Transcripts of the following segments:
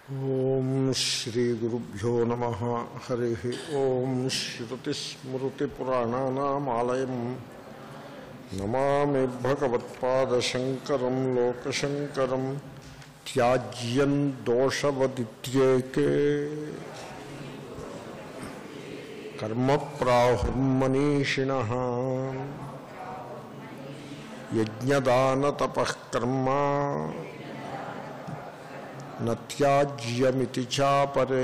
ఓం శ్రీ గురుభ్యో నమ హరి ఓం శ్రుతిస్మృతిపురాణానామాలయం నమామి భగవత్పాదశంకరం లోకశంకరం త్యాజ్యం దోషవదిత్యేకే కర్మ ప్రాహుర్మనీషిణ యజ్ఞదానతపఃకర్మ నత్యాజ్యమితి చాపరే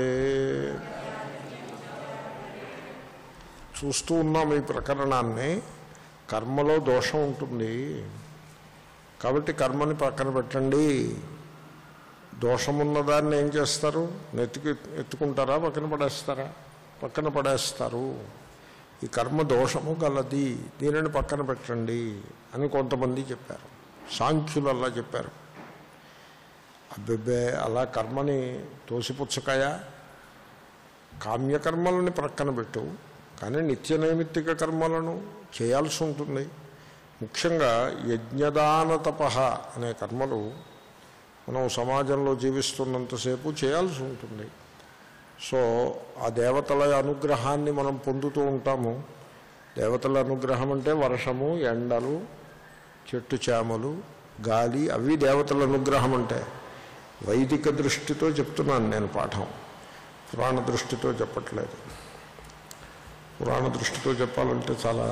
చూస్తూ ఉన్నాం ఈ ప్రకరణాన్ని కర్మలో దోషం ఉంటుంది కాబట్టి కర్మని పక్కన పెట్టండి దోషమున్న దాన్ని ఏం చేస్తారు నెత్తికి ఎత్తుకుంటారా పక్కన పడేస్తారా పక్కన పడేస్తారు ఈ కర్మ దోషము గలది దీనిని పక్కన పెట్టండి అని కొంతమంది చెప్పారు సాంఖ్యులు అలా చెప్పారు అబ్బెబ్బే అలా కర్మని తోసిపుచ్చకాయ కామ్యకర్మలని ప్రక్కన పెట్టు కానీ నిత్య నైమిత్తిక కర్మలను చేయాల్సి ఉంటుంది ముఖ్యంగా యజ్ఞదాన తపహ అనే కర్మలు మనం సమాజంలో జీవిస్తున్నంతసేపు చేయాల్సి ఉంటుంది సో ఆ దేవతల అనుగ్రహాన్ని మనం పొందుతూ ఉంటాము దేవతల అనుగ్రహం అంటే వర్షము ఎండలు చెట్టు చేమలు గాలి అవి దేవతల అనుగ్రహం అంటే వైదిక దృష్టితో చెప్తున్నాను నేను పాఠం పురాణ దృష్టితో చెప్పట్లేదు పురాణ దృష్టితో చెప్పాలంటే చాలా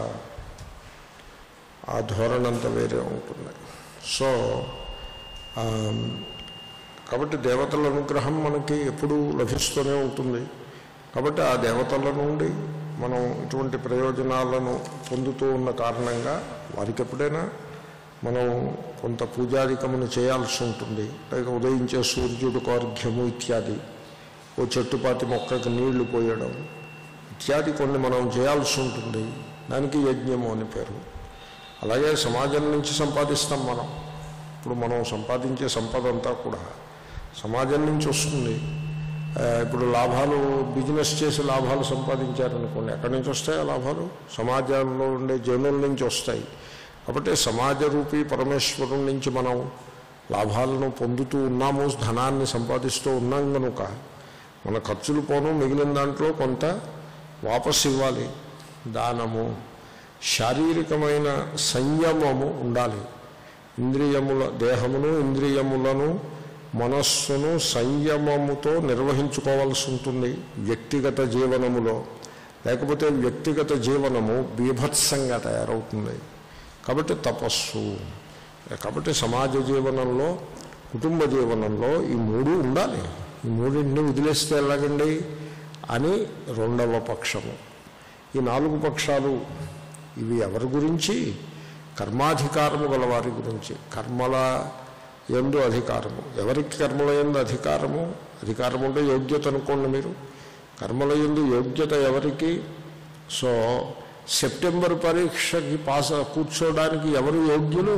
ఆ ధోరణి అంతా వేరే ఉంటుంది సో ఆ, కాబట్టి దేవతల అనుగ్రహం మనకి ఎప్పుడూ లభిస్తూనే ఉంటుంది కాబట్టి ఆ దేవతల నుండి మనం ఇటువంటి ప్రయోజనాలను పొందుతూ ఉన్న కారణంగా వారికి ఎప్పుడైనా మనం కొంత పూజాధికమును చేయాల్సి ఉంటుంది లేక ఉదయించే సూర్యుడు కార్ఘ్యము ఇత్యాది ఓ చెట్టుపాటి మొక్కకి నీళ్లు పోయడం ఇత్యాది కొన్ని మనం చేయాల్సి ఉంటుంది దానికి యజ్ఞము అని పేరు అలాగే సమాజం నుంచి సంపాదిస్తాం మనం ఇప్పుడు మనం సంపాదించే సంపద అంతా కూడా సమాజం నుంచి వస్తుంది ఆ, ఇప్పుడు లాభాలు బిజినెస్ చేసి లాభాలు సంపాదించారనుకోండి ఎక్కడి నుంచి వస్తాయి ఆ లాభాలు సమాజంలో ఉండే జనుల నుంచి వస్తాయి కాబట్టి సమాజ రూపీ పరమేశ్వరం నుంచి మనం లాభాలను పొందుతూ ఉన్నాము ధనాన్ని సంపాదిస్తూ ఉన్నాం కనుక మన ఖర్చులు పోను మిగిలిన దాంట్లో కొంత వాపసు ఇవ్వాలి దానము శారీరకమైన సంయమము ఉండాలి ఇంద్రియముల దేహమును ఇంద్రియములను మనస్సును సంయమముతో నిర్వహించుకోవాల్సి ఉంటుంది వ్యక్తిగత జీవనములో లేకపోతే వ్యక్తిగత జీవనము బీభత్సంగా తయారవుతుంది కాబట్టి తపస్సు కాబట్టి సమాజ జీవనంలో కుటుంబ జీవనంలో ఈ మూడు ఉండాలి ఈ మూడింటిని వదిలేస్తే ఎలాగండి అని రెండవ పక్షము ఈ నాలుగు పక్షాలు ఇవి ఎవరి గురించి కర్మాధికారము గల వారి గురించి కర్మల ఎందు అధికారము ఎవరికి కర్మల ఎందు అధికారము అధికారం అంటే యోగ్యత అనుకోండి మీరు కర్మల ఎందు యోగ్యత ఎవరికి సో సెప్టెంబర్ పరీక్షకి పాస్ కూర్చోవడానికి ఎవరు యోగ్యులు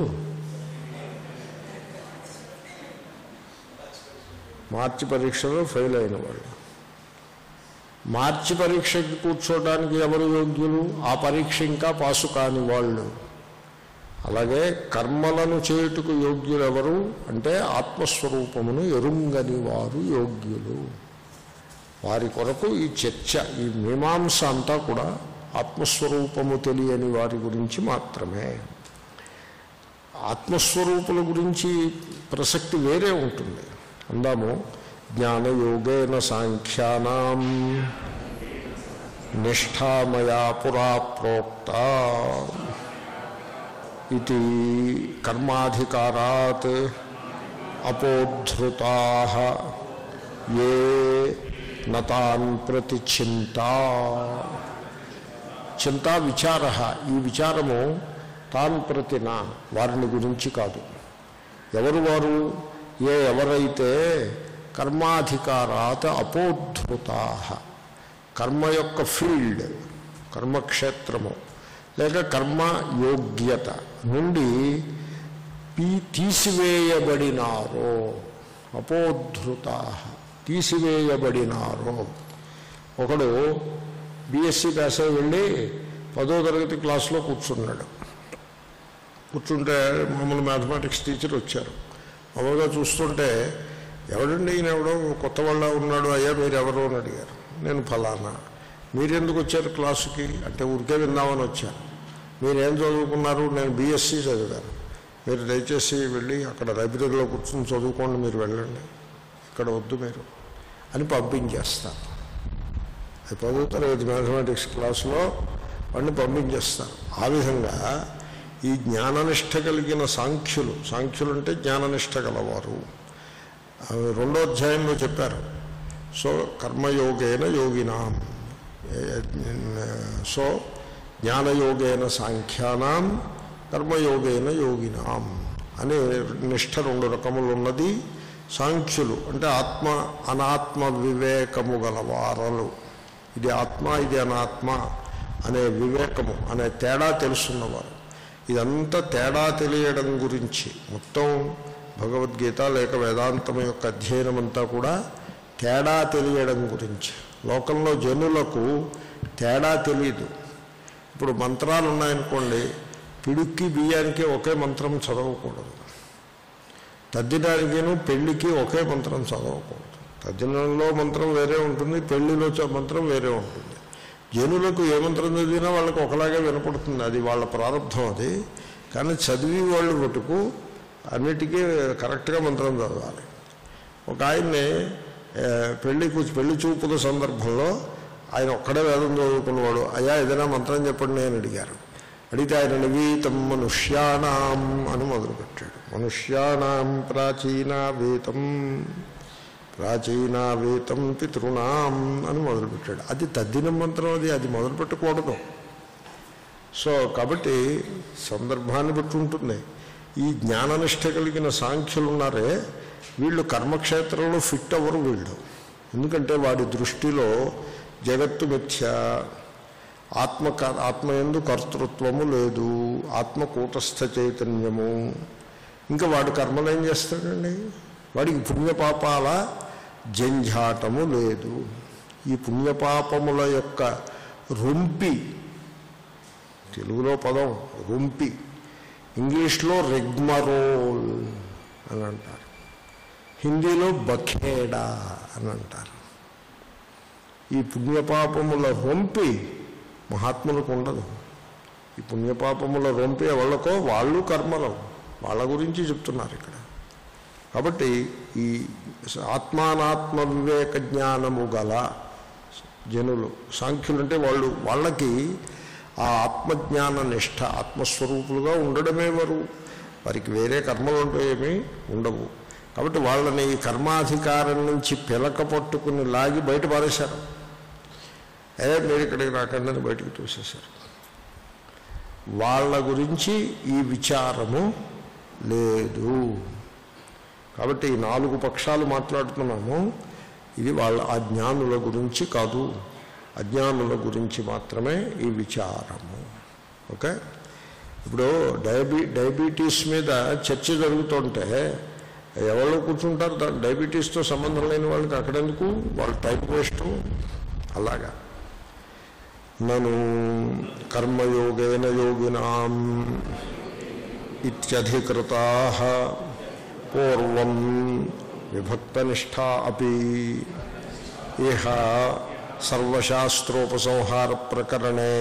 మార్చి పరీక్షలో ఫెయిల్ అయిన వాళ్ళు మార్చి పరీక్షకి కూర్చోవడానికి ఎవరు యోగ్యులు ఆ పరీక్ష ఇంకా పాసు కాని వాళ్ళు అలాగే కర్మలను చేయుటకు యోగ్యులు ఎవరు అంటే ఆత్మస్వరూపమును ఎరుంగని వారు యోగ్యులు వారి కొరకు ఈ చర్చ ఈ మీమాంస అంతా కూడా ఆత్మస్వరూపము తెలియని వారి గురించి మాత్రమే ఆత్మస్వరూపుల గురించి ప్రసక్తి వేరే ఉంటుంది అందాము జ్ఞానయోగేన సాంఖ్యానాం నిష్ఠామయా పురా ప్రోక్త ఇది కర్మాధికారాత్ అపోద్ధృతా ఏ నతాన్ ప్రతి చింతా చింతా విచార ఈ విచారము తాన్ ప్రతి నా వారిని గురించి కాదు ఎవరు వారు ఏ ఎవరైతే కర్మాధికారాత్ అపోద్ధృతా కర్మ యొక్క ఫీల్డ్ కర్మక్షేత్రము లేక కర్మ యోగ్యత నుండి పీ తీసివేయబడినారో అపోద్ధృతా తీసివేయబడినారో ఒకడు బీఎస్సీ పాస్ అయి వెళ్ళి పదో తరగతి క్లాస్లో కూర్చున్నాడు కూర్చుంటే మామూలు మ్యాథమెటిక్స్ టీచర్ వచ్చారు మామూలుగా చూస్తుంటే ఎవడండి ఈయన ఎవడో కొత్త వాళ్ళ ఉన్నాడు అయ్యా మీరు ఎవరు అని అడిగారు నేను ఫలానా మీరెందుకు వచ్చారు క్లాసుకి అంటే ఊరికే విందామని వచ్చాను మీరేం చదువుకున్నారు నేను బీఎస్సీ చదివాను మీరు దయచేసి వెళ్ళి అక్కడ లైబ్రరీలో కూర్చొని చదువుకోండి మీరు వెళ్ళండి ఇక్కడ వద్దు మీరు అని పంపించేస్తారు అది పదో తరగతి మ్యాథమెటిక్స్ క్లాసులో వాడిని పంపించేస్తారు ఆ విధంగా ఈ జ్ఞాననిష్ట కలిగిన సాంఖ్యులు సాంఖ్యులు అంటే జ్ఞాననిష్ట గలవారు అవి రెండో అధ్యాయంలో చెప్పారు సో కర్మయోగేన యోగినాం సో జ్ఞానయోగేన సాంఖ్యానాం కర్మయోగేన యోగినాం అనే నిష్ఠ రెండు రకములు ఉన్నది సాంఖ్యులు అంటే ఆత్మ అనాత్మ వివేకము గలవారలు ఇది ఆత్మ ఇది అనాత్మ అనే వివేకము అనే తేడా తెలుసున్నవారు ఇదంతా తేడా తెలియడం గురించి మొత్తం భగవద్గీత లేక వేదాంతం యొక్క అధ్యయనం అంతా కూడా తేడా తెలియడం గురించి లోకంలో జనులకు తేడా తెలియదు ఇప్పుడు మంత్రాలు ఉన్నాయనుకోండి పిడుక్కి బియ్యానికి ఒకే మంత్రం చదవకూడదు తద్దినానికిను పెళ్లికి ఒకే మంత్రం చదవకూడదు తద్దినంలో మంత్రం వేరే ఉంటుంది పెళ్లిలో చ- మంత్రం వేరే ఉంటుంది జనులకు ఏ మంత్రం చదివినా వాళ్ళకి ఒకలాగే వినపడుతుంది అది వాళ్ళ ప్రారంభం అది కానీ చదివి వాళ్ళు మటుకు అన్నిటికీ కరెక్ట్గా మంత్రం చదవాలి ఒక ఆయన్ని ఏ, పెళ్లి కూర్చు పెళ్లి చూపుల సందర్భంలో ఆయన ఒక్కడే వేదం చదువుకున్నవాడు అయ్యా ఏదైనా మంత్రం చెప్పండి అని అడిగారు అడిగితే ఆయన నివీతం మనుష్యాణం అని మొదలుపెట్టాడు మనుష్యాణం ప్రాచీన వేతం ప్రాచీన వేతం పితృణాం అని మొదలుపెట్టాడు అది తద్దిన మంత్రం అది అది మొదలుపెట్టకూడదు సో కాబట్టి సందర్భాన్ని బట్టి ఉంటుంది ఈ జ్ఞాననిష్ట కలిగిన సాంఖ్యులు ఉన్నారే వీళ్ళు కర్మక్షేత్రంలో ఫిట్ అవ్వరు వీళ్ళు ఎందుకంటే వాడి దృష్టిలో జగత్తు మిథ్య ఆత్మ క- ఆత్మ ఎందు కర్తృత్వము లేదు ఆత్మ కూటస్థ చైతన్యము ఇంకా వాడి కర్మలు ఏం చేస్తాడండి వాడికి పుణ్యపాపాల జంఝాటము లేదు ఈ పుణ్యపాపముల యొక్క రొంపి తెలుగులో పదం రొంపి ఇంగ్లీష్లో రెగ్మరోల్ అని అంటారు హిందీలో బఖేడా అని అంటారు ఈ పుణ్యపాపముల రొంపి మహాత్ములకు ఉండదు ఈ పుణ్యపాపముల రొంపి ఎవళ్ళకో వాళ్ళు కర్మలు వాళ్ళ గురించి చెప్తున్నారు ఇక్కడ కాబట్టి ఈ ఆత్మానాత్మ వివేక జ్ఞానము గల జనులు సాంఖ్యులు అంటే వాళ్ళు వాళ్ళకి ఆ ఆత్మజ్ఞాన నిష్ఠ ఆత్మస్వరూపులుగా ఉండడమే వారు వారికి వేరే కర్మలు అంటూ ఏమీ ఉండవు కాబట్టి వాళ్ళని ఈ కర్మాధికారం నుంచి పిలక పట్టుకుని లాగి బయట పారేశారు అదే మీరు ఇక్కడికి రాకండి అని బయటకు తోసేశారు వాళ్ళ గురించి ఈ విచారము లేదు కాబట్టి ఈ నాలుగు పక్షాలు మాట్లాడుతున్నాము ఇది వాళ్ళ అజ్ఞానుల గురించి కాదు అజ్ఞానుల గురించి మాత్రమే ఈ విచారము ఓకే ఇప్పుడు డయాబీ డయాబెటీస్ మీద చర్చ జరుగుతుంటే ఎవరు కూర్చుంటారు దా- డయాబెటీస్తో సంబంధం లేని వాళ్ళకి అక్కడెందుకు వాళ్ళ టైం వేస్ట్ అలాగా నను కర్మయోగేన యోగినాం ఇత్యధికృతా పూర్వం విభక్తనిష్టా అపి ఇహ సర్వశాస్త్రోపసంహార ప్రకరణే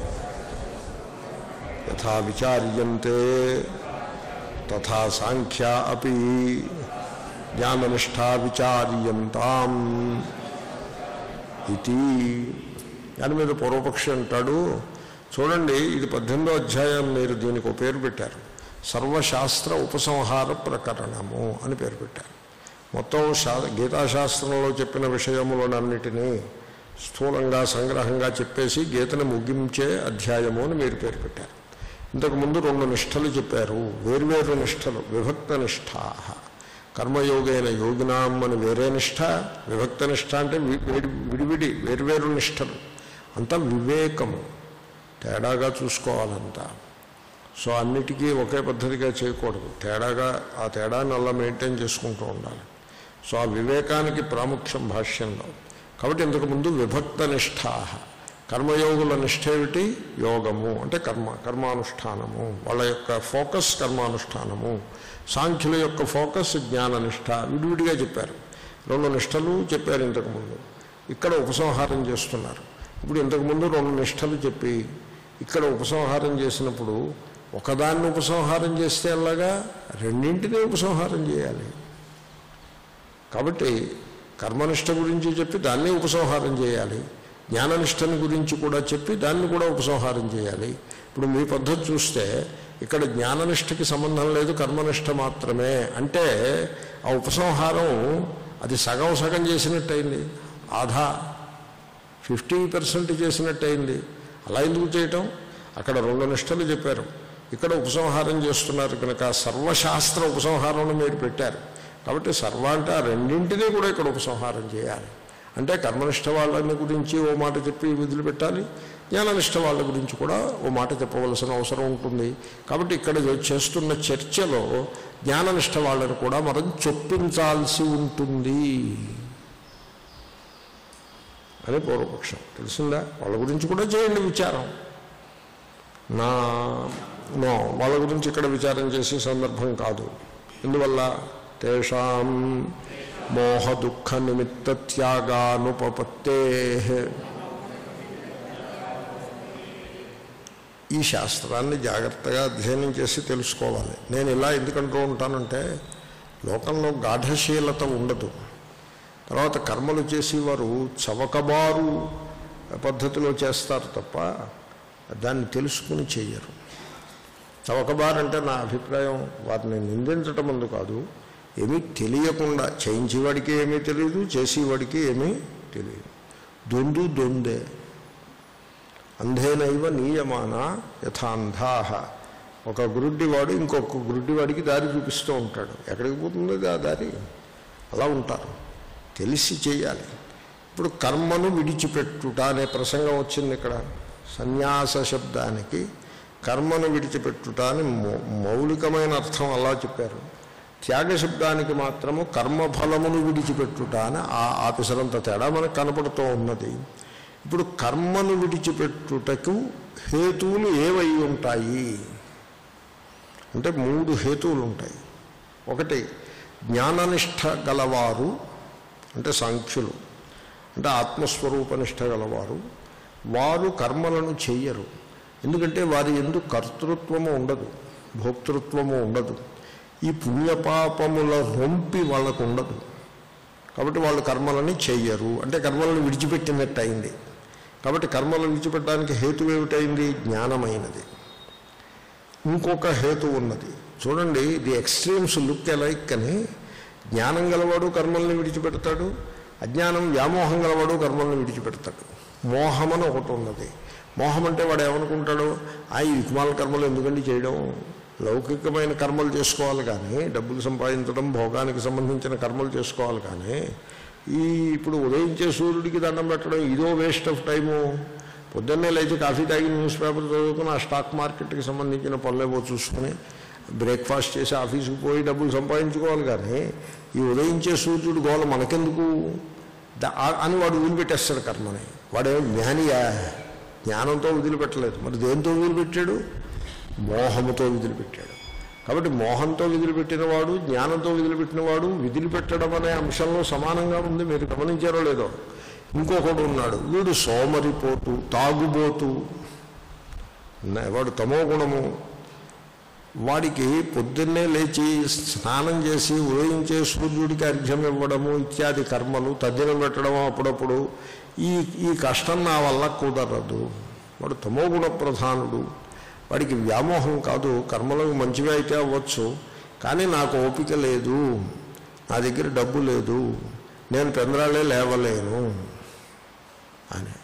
యథా విచార్యంతే తథా సాంఖ్యా అపి జ్ఞాననిష్టా విచార్యంతాం ఇది దాని మీద పూర్వపక్షి అంటాడు చూడండి ఇది పద్దెనిమిదో అధ్యాయం మీరు దీనికి ఒక పేరు పెట్టారు సర్వశాస్త్ర ఉపసంహార ప్రకరణము అని పేరు పెట్టారు మొత్తం శా గీతాశాస్త్రంలో చెప్పిన విషయములనన్నిటినీ స్థూలంగా సంగ్రహంగా చెప్పేసి గీతను ముగించే అధ్యాయము అని మీరు పేరు పెట్టారు ఇంతకుముందు రెండు నిష్టలు చెప్పారు వేర్వేరు నిష్టలు విభక్త నిష్ఠా కర్మయోగైన యోగినాం అని వేరే నిష్ఠ విభక్త నిష్ఠ అంటే వి- వేడి- విడివిడి వేర్వేరు నిష్టలు అంతా వివేకము తేడాగా చూసుకోవాలంతా సో అన్నిటికీ ఒకే పద్ధతిగా చేయకూడదు తేడాగా ఆ తేడాన్ని అలా మెయింటైన్ చేసుకుంటూ ఉండాలి సో ఆ వివేకానికి ప్రాముఖ్యం భాష్యంలో కాబట్టి ఇంతకుముందు విభక్త నిష్ఠా కర్మయోగుల నిష్ట ఏమిటి యోగము అంటే కర్మ కర్మానుష్ఠానము వాళ్ళ యొక్క ఫోకస్ కర్మానుష్ఠానము సాంఖ్యుల యొక్క ఫోకస్ జ్ఞాన నిష్ట విడివిడిగా చెప్పారు రెండు నిష్టలు చెప్పారు ఇంతకుముందు ఇక్కడ ఉపసంహారం చేస్తున్నారు ఇప్పుడు ఇంతకుముందు రెండు నిష్టలు చెప్పి ఇక్కడ ఉపసంహారం చేసినప్పుడు ఒకదాన్ని ఉపసంహారం చేస్తే అలాగా రెండింటినీ ఉపసంహారం చేయాలి కాబట్టి కర్మనిష్ట గురించి చెప్పి దాన్ని ఉపసంహారం చేయాలి జ్ఞాననిష్టని గురించి కూడా చెప్పి దాన్ని కూడా ఉపసంహారం చేయాలి ఇప్పుడు మీ పద్ధతి చూస్తే ఇక్కడ జ్ఞాననిష్టకి సంబంధం లేదు కర్మనిష్ట మాత్రమే అంటే ఆ ఉపసంహారం అది సగం సగం చేసినట్టయింది ఆధా ఫిఫ్టీ పర్సెంట్ చేసినట్టయింది అలా ఎందుకు చేయటం అక్కడ రెండు నిష్టలు చెప్పారు ఇక్కడ ఉపసంహారం చేస్తున్నారు కనుక సర్వశాస్త్ర ఉపసంహారం మీరు పెట్టారు కాబట్టి సర్వ అంటే ఆ రెండింటినీ కూడా ఇక్కడ ఉపసంహారం చేయాలి అంటే కర్మనిష్ట వాళ్ళని గురించి ఓ మాట చెప్పి వదిలిపెట్టాలి జ్ఞాననిష్ట వాళ్ళ గురించి కూడా ఓ మాట చెప్పవలసిన అవసరం ఉంటుంది కాబట్టి ఇక్కడ చేస్తున్న చర్చలో జ్ఞాననిష్ట వాళ్ళని కూడా మనం చొప్పించాల్సి ఉంటుంది అని పూర్వపక్షం తెలిసిందా వాళ్ళ గురించి కూడా చేయండి విచారం నా నో వాళ్ళ గురించి ఇక్కడ విచారం చేసే సందర్భం కాదు ఎందువల్ల తేషాం మోహ దుఃఖ నిమిత్త త్యాగానుపపత్తే ఈ శాస్త్రాన్ని జాగ్రత్తగా అధ్యయనం చేసి తెలుసుకోవాలి నేను ఇలా ఎందుకంటూ ఉంటానంటే లోకంలో గాఢశీలత ఉండదు తర్వాత కర్మలు చేసేవారు చవకబారు పద్ధతిలో చేస్తారు తప్ప దాన్ని తెలుసుకుని చెయ్యరు చవకబారు అంటే నా అభిప్రాయం వారిని నిందించటం ముందు కాదు ఏమీ తెలియకుండా చేయించేవాడికి ఏమీ తెలియదు చేసేవాడికి ఏమీ తెలియదు దొందు దొందే అంధేనైవ నీయమాన యథాంధాహ ఒక గురుడ్డివాడు ఇంకొక గురుడ్డివాడికి దారి చూపిస్తూ ఉంటాడు ఎక్కడికి పోతుంది ఆ దారి అలా ఉంటారు తెలిసి చేయాలి ఇప్పుడు కర్మను విడిచిపెట్టుట అనే ప్రసంగం వచ్చింది ఇక్కడ సన్యాస శబ్దానికి కర్మను విడిచిపెట్టుట అని మౌ- మౌలికమైన అర్థం అలా చెప్పారు త్యాగ శబ్దానికి మాత్రము కర్మఫలమును విడిచిపెట్టుట అని ఆ ఆఫీసరంత తేడా మనకు కనపడుతూ ఉన్నది ఇప్పుడు కర్మను విడిచిపెట్టుటకు హేతువులు ఏవై ఉంటాయి అంటే మూడు హేతువులు ఉంటాయి ఒకటి జ్ఞాననిష్ట గలవారు అంటే సాంఖ్యులు అంటే ఆత్మస్వరూప నిష్ట గలవారు వారు కర్మలను చెయ్యరు ఎందుకంటే వారి ఎందు కర్తృత్వము ఉండదు భోక్తృత్వము ఉండదు ఈ పుణ్యపాపముల రొంపి వాళ్ళకు ఉండదు కాబట్టి వాళ్ళు కర్మలని చెయ్యరు అంటే కర్మలను విడిచిపెట్టినట్టు అయింది కాబట్టి కర్మలను విడిచిపెట్టడానికి హేతు ఏమిటైంది జ్ఞానమైనది ఇంకొక హేతు ఉన్నది చూడండి ది ఎక్స్ట్రీమ్స్ లుక్ ఎలైక్ అని జ్ఞానం గలవాడు కర్మల్ని విడిచిపెడతాడు అజ్ఞానం వ్యామోహం గలవాడు కర్మల్ని విడిచిపెడతాడు మోహం అని ఒకటి ఉన్నది మోహం అంటే వాడు ఏమనుకుంటాడు ఆ ఈ వికుమాల కర్మలు ఎందుకండి చేయడం లౌకికమైన కర్మలు చేసుకోవాలి కానీ డబ్బులు సంపాదించడం భోగానికి సంబంధించిన కర్మలు చేసుకోవాలి కానీ ఈ ఇప్పుడు ఉదయించే సూర్యుడికి దండం పెట్టడం ఇదో వేస్ట్ ఆఫ్ టైము పొద్దున్నే లేచి కాఫీ తాగి న్యూస్ పేపర్ చదువుకుని ఆ స్టాక్ మార్కెట్కి సంబంధించిన పనులేవో చూసుకుని బ్రేక్ఫాస్ట్ చేసి ఆఫీస్కి పోయి డబ్బులు సంపాదించుకోవాలి కానీ ఈ ఉదయించే సూర్యుడు గోల మనకెందుకు ద- ఆ- అని వాడు వదిలిపెట్టేస్తాడు కర్మని వాడేమో జ్ఞానియా జ్ఞానంతో వదిలిపెట్టలేదు మరి దేంతో వదిలిపెట్టాడు మోహముతో వదిలిపెట్టాడు కాబట్టి మోహంతో విదిలిపెట్టిన వాడు జ్ఞానంతో విదిలిపెట్టిన వాడు విదిలిపెట్టడం అనే అంశంలో సమానంగా ఉంది మీరు గమనించారో లేదో ఇంకొకడు ఉన్నాడు వీడు సోమరిపోతు తాగుబోతు ఉన్న- వాడు తమో గుణము వాడికి పొద్దున్నే లేచి స్నానం చేసి ఉదయించే సూర్యుడికి అర్ఘ్యం ఇవ్వడము ఇత్యాది కర్మలు తద్దినం పెట్టడము అప్పుడప్పుడు ఈ ఈ కష్టం నా వల్ల కుదరదు వాడు తమో గుణ ప్రధానుడు వాడికి వ్యామోహం కాదు కర్మలు మంచిగా అయితే అవ్వచ్చు కానీ నాకు ఓపిక లేదు నా దగ్గర డబ్బు లేదు నేను పెందరాళ్ళే లేవలేను అని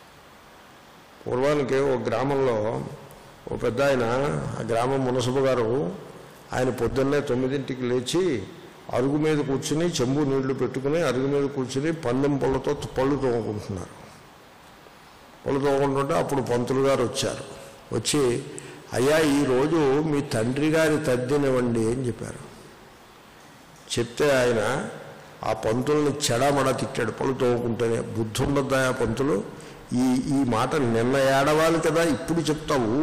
పూర్వానికి ఒక గ్రామంలో ఓ పెద్ద ఆయన ఆ గ్రామం మునసబు గారు ఆయన పొద్దున్నే తొమ్మిదింటికి లేచి అరుగు మీద కూర్చుని చెంబు నీళ్లు పెట్టుకుని అరుగు మీద కూర్చుని పందెం పళ్ళతో పళ్ళు తోముకుంటున్నారు పళ్ళు తోముకుంటుంటే అప్పుడు పంతులు గారు వచ్చారు వచ్చి అయ్యా ఈరోజు మీ తండ్రి గారి తద్దినివ్వండి అని చెప్పారు చెప్తే ఆయన ఆ పంతుల్ని చెడమడ తిట్టాడు పళ్ళు తోముకుంటేనే బుద్ధి ఉండద్దా ఆ పంతులు ఈ ఈ మాట నిన్న ఏడవాలి కదా ఇప్పుడు చెప్తావు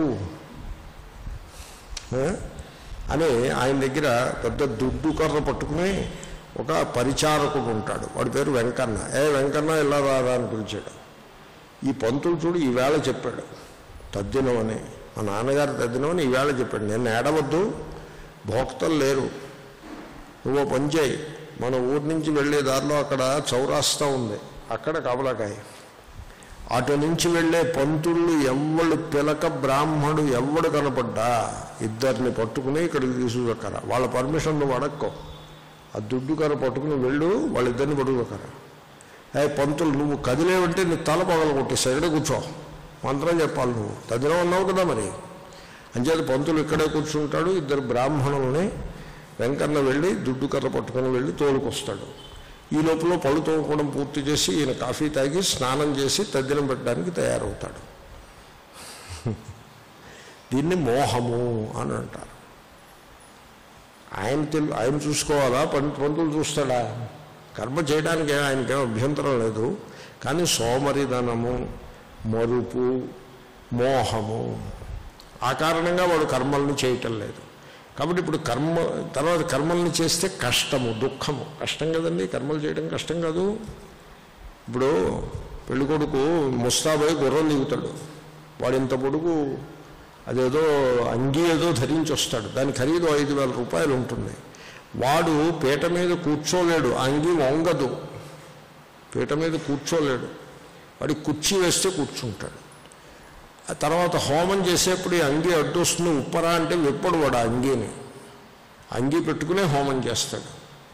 ఆ? అని ఆయన దగ్గర పెద్ద దుడ్డు కర్ర పట్టుకుని ఒక పరిచారకుడు ఉంటాడు వాడి పేరు వెంకన్న ఏ వెంకన్న ఇలా రారా అని పిలిచాడు ఈ పంతులు చూడు ఈవేళ చెప్పాడు తద్దినం అని మా నాన్నగారు తద్దినం అని ఈవేళ చెప్పాడు నేను ఏడవద్దు భోక్తలు లేరు నువ్వు ఓ పని చేయి మన ఊరి నుంచి వెళ్ళే దారిలో అక్కడ చౌరాస్తా ఉంది అక్కడ కబలకాయ అటు నుంచి వెళ్ళే పంతుళ్ళు ఎవ్వడు పిలక బ్రాహ్మడు ఎవ్వడు కనపడ్డా ఇద్దరిని పట్టుకుని ఇక్కడికి తీసుకురక్కరా వాళ్ళ పర్మిషన్ నువ్వు అడక్కో ఆ దుడ్డు కర్ర పట్టుకుని వెళ్ళు వాళ్ళిద్దరిని పట్టుకోకరా ఏ పంతులు నువ్వు కదిలేవంటే నీ తల పగల కొట్టేస్తా ఇక్కడే కూర్చో మంత్రం చెప్పాలి నువ్వు తదినం అన్నావు కదా మరి అంచేత పంతులు ఇక్కడే కూర్చుంటాడు ఇద్దరు బ్రాహ్మణుల్ని వెంకన్న వెళ్ళి దుడ్డు కర్ర పట్టుకుని వెళ్ళి తోలుకొస్తాడు ఈ లోపల పళ్ళు తోముకోవడం పూర్తి చేసి ఈయన కాఫీ తాగి స్నానం చేసి తద్దినం పెట్టడానికి తయారవుతాడు దీన్ని మోహము అని అంటారు ఆయన తెలు ఆయన చూసుకోవాలా పంత పంతులు చూస్తాడా కర్మ చేయడానికి ఆయనకేం అభ్యంతరం లేదు కానీ సోమరిధనము మరుపు మోహము ఆ కారణంగా వాడు కర్మల్ని చేయటం లేదు కాబట్టి ఇప్పుడు కర్మ తర్వాత కర్మల్ని చేస్తే కష్టము దుఃఖము కష్టం కదండి కర్మలు చేయడం కష్టం కాదు ఇప్పుడు పెళ్ళికొడుకు ముస్తాబై గుర్రం దిగుతాడు వాడు ఇంత పొడుగు అదేదో అంగీ ఏదో ధరించి వస్తాడు దాని ఖరీదు ఐదు వేల రూపాయలు ఉంటుంది వాడు పీట మీద కూర్చోలేడు ఆ అంగీ వంగదు పీట మీద కూర్చోలేడు వాడి కుర్చీ వేస్తే కూర్చుంటాడు ఆ తర్వాత హోమం చేసేప్పుడు ఈ అంగీ అడ్డొస్తుంది ఉప్పరా అంటే విప్పడు వాడు ఆ అంగీని అంగీ పెట్టుకునే హోమం చేస్తాడు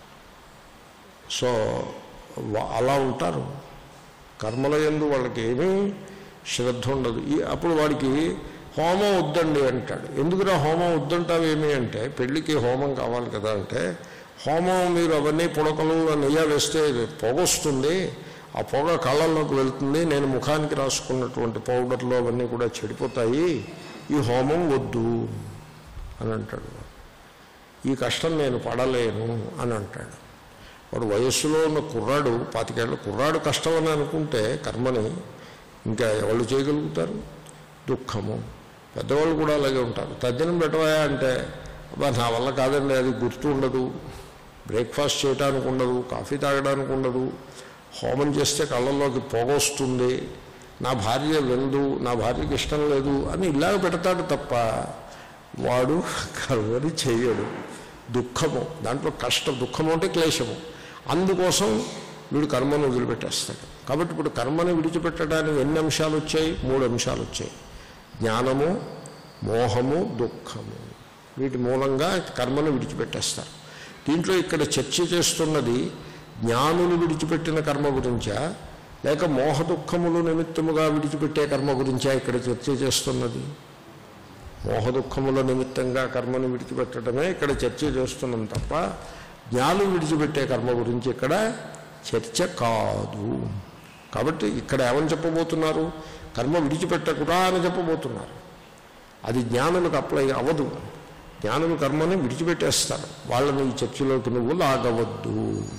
సో వా- అలా ఉంటారు కర్మల ఎందు వాళ్ళకి ఏమీ శ్రద్ధ ఉండదు ఈ అప్పుడు వాడికి హోమం వద్దండి అంటాడు ఎందుకురా హోమం వద్దంటావేమి అంటే పెళ్ళికి హోమం కావాలి కదా అంటే హోమం మీరు అవన్నీ పుడకలు నెయ్య వేస్తే పొగ వస్తుంది ఆ పొగ కళ్ళల్లోకి వెళ్తుంది నేను ముఖానికి రాసుకున్నటువంటి పౌడర్లు అవన్నీ కూడా చెడిపోతాయి ఈ హోమం వద్దు అని అంటాడు ఈ కష్టం నేను పడలేను అని అంటాడు వాడు వయస్సులో ఉన్న కుర్రాడు పాతికేళ్ళ కుర్రాడు కష్టం అని అనుకుంటే కర్మని ఇంకా ఎవరు చేయగలుగుతారు దుఃఖము పెద్దవాళ్ళు కూడా అలాగే ఉంటారు తద్దినం పెట్టవా అంటే అబ్బా నా వల్ల కాదండి అది గుర్తు ఉండదు బ్రేక్ఫాస్ట్ చేయడానికి ఉండదు కాఫీ తాగడానికి ఉండదు హోమం చేస్తే కళ్ళల్లోకి పొగ వస్తుంది నా భార్య వెందు నా భార్యకి ఇష్టం లేదు అని ఇలాగ పెడతాడు తప్ప వాడు కర్మని చేయడు దుఃఖము దాంట్లో కష్టం దుఃఖము అంటే క్లేశము అందుకోసం వీడు కర్మను వదిలిపెట్టేస్తాడు కాబట్టి ఇప్పుడు కర్మను విడిచిపెట్టడానికి ఎన్ని అంశాలు వచ్చాయి మూడు అంశాలు వచ్చాయి జ్ఞానము మోహము దుఃఖము వీటి మూలంగా కర్మను విడిచిపెట్టేస్తారు దీంట్లో ఇక్కడ చర్చ చేస్తున్నది జ్ఞానులు విడిచిపెట్టిన కర్మ గురించా లేక మోహ దుఃఖములు నిమిత్తముగా విడిచిపెట్టే కర్మ గురించా ఇక్కడ చర్చ చేస్తున్నది మోహ దుఃఖముల నిమిత్తంగా కర్మను విడిచిపెట్టడమే ఇక్కడ చర్చ చేస్తున్నాం తప్ప జ్ఞానం విడిచిపెట్టే కర్మ గురించి ఇక్కడ చర్చ కాదు కాబట్టి ఇక్కడ ఏమని చెప్పబోతున్నారు కర్మ విడిచిపెట్టకురా అని చెప్పబోతున్నారు అది జ్ఞానులకు అప్లై అవ్వదు జ్ఞానులు కర్మని విడిచిపెట్టేస్తారు వాళ్ళని ఈ చర్చలోకి నువ్వు లాగవద్దు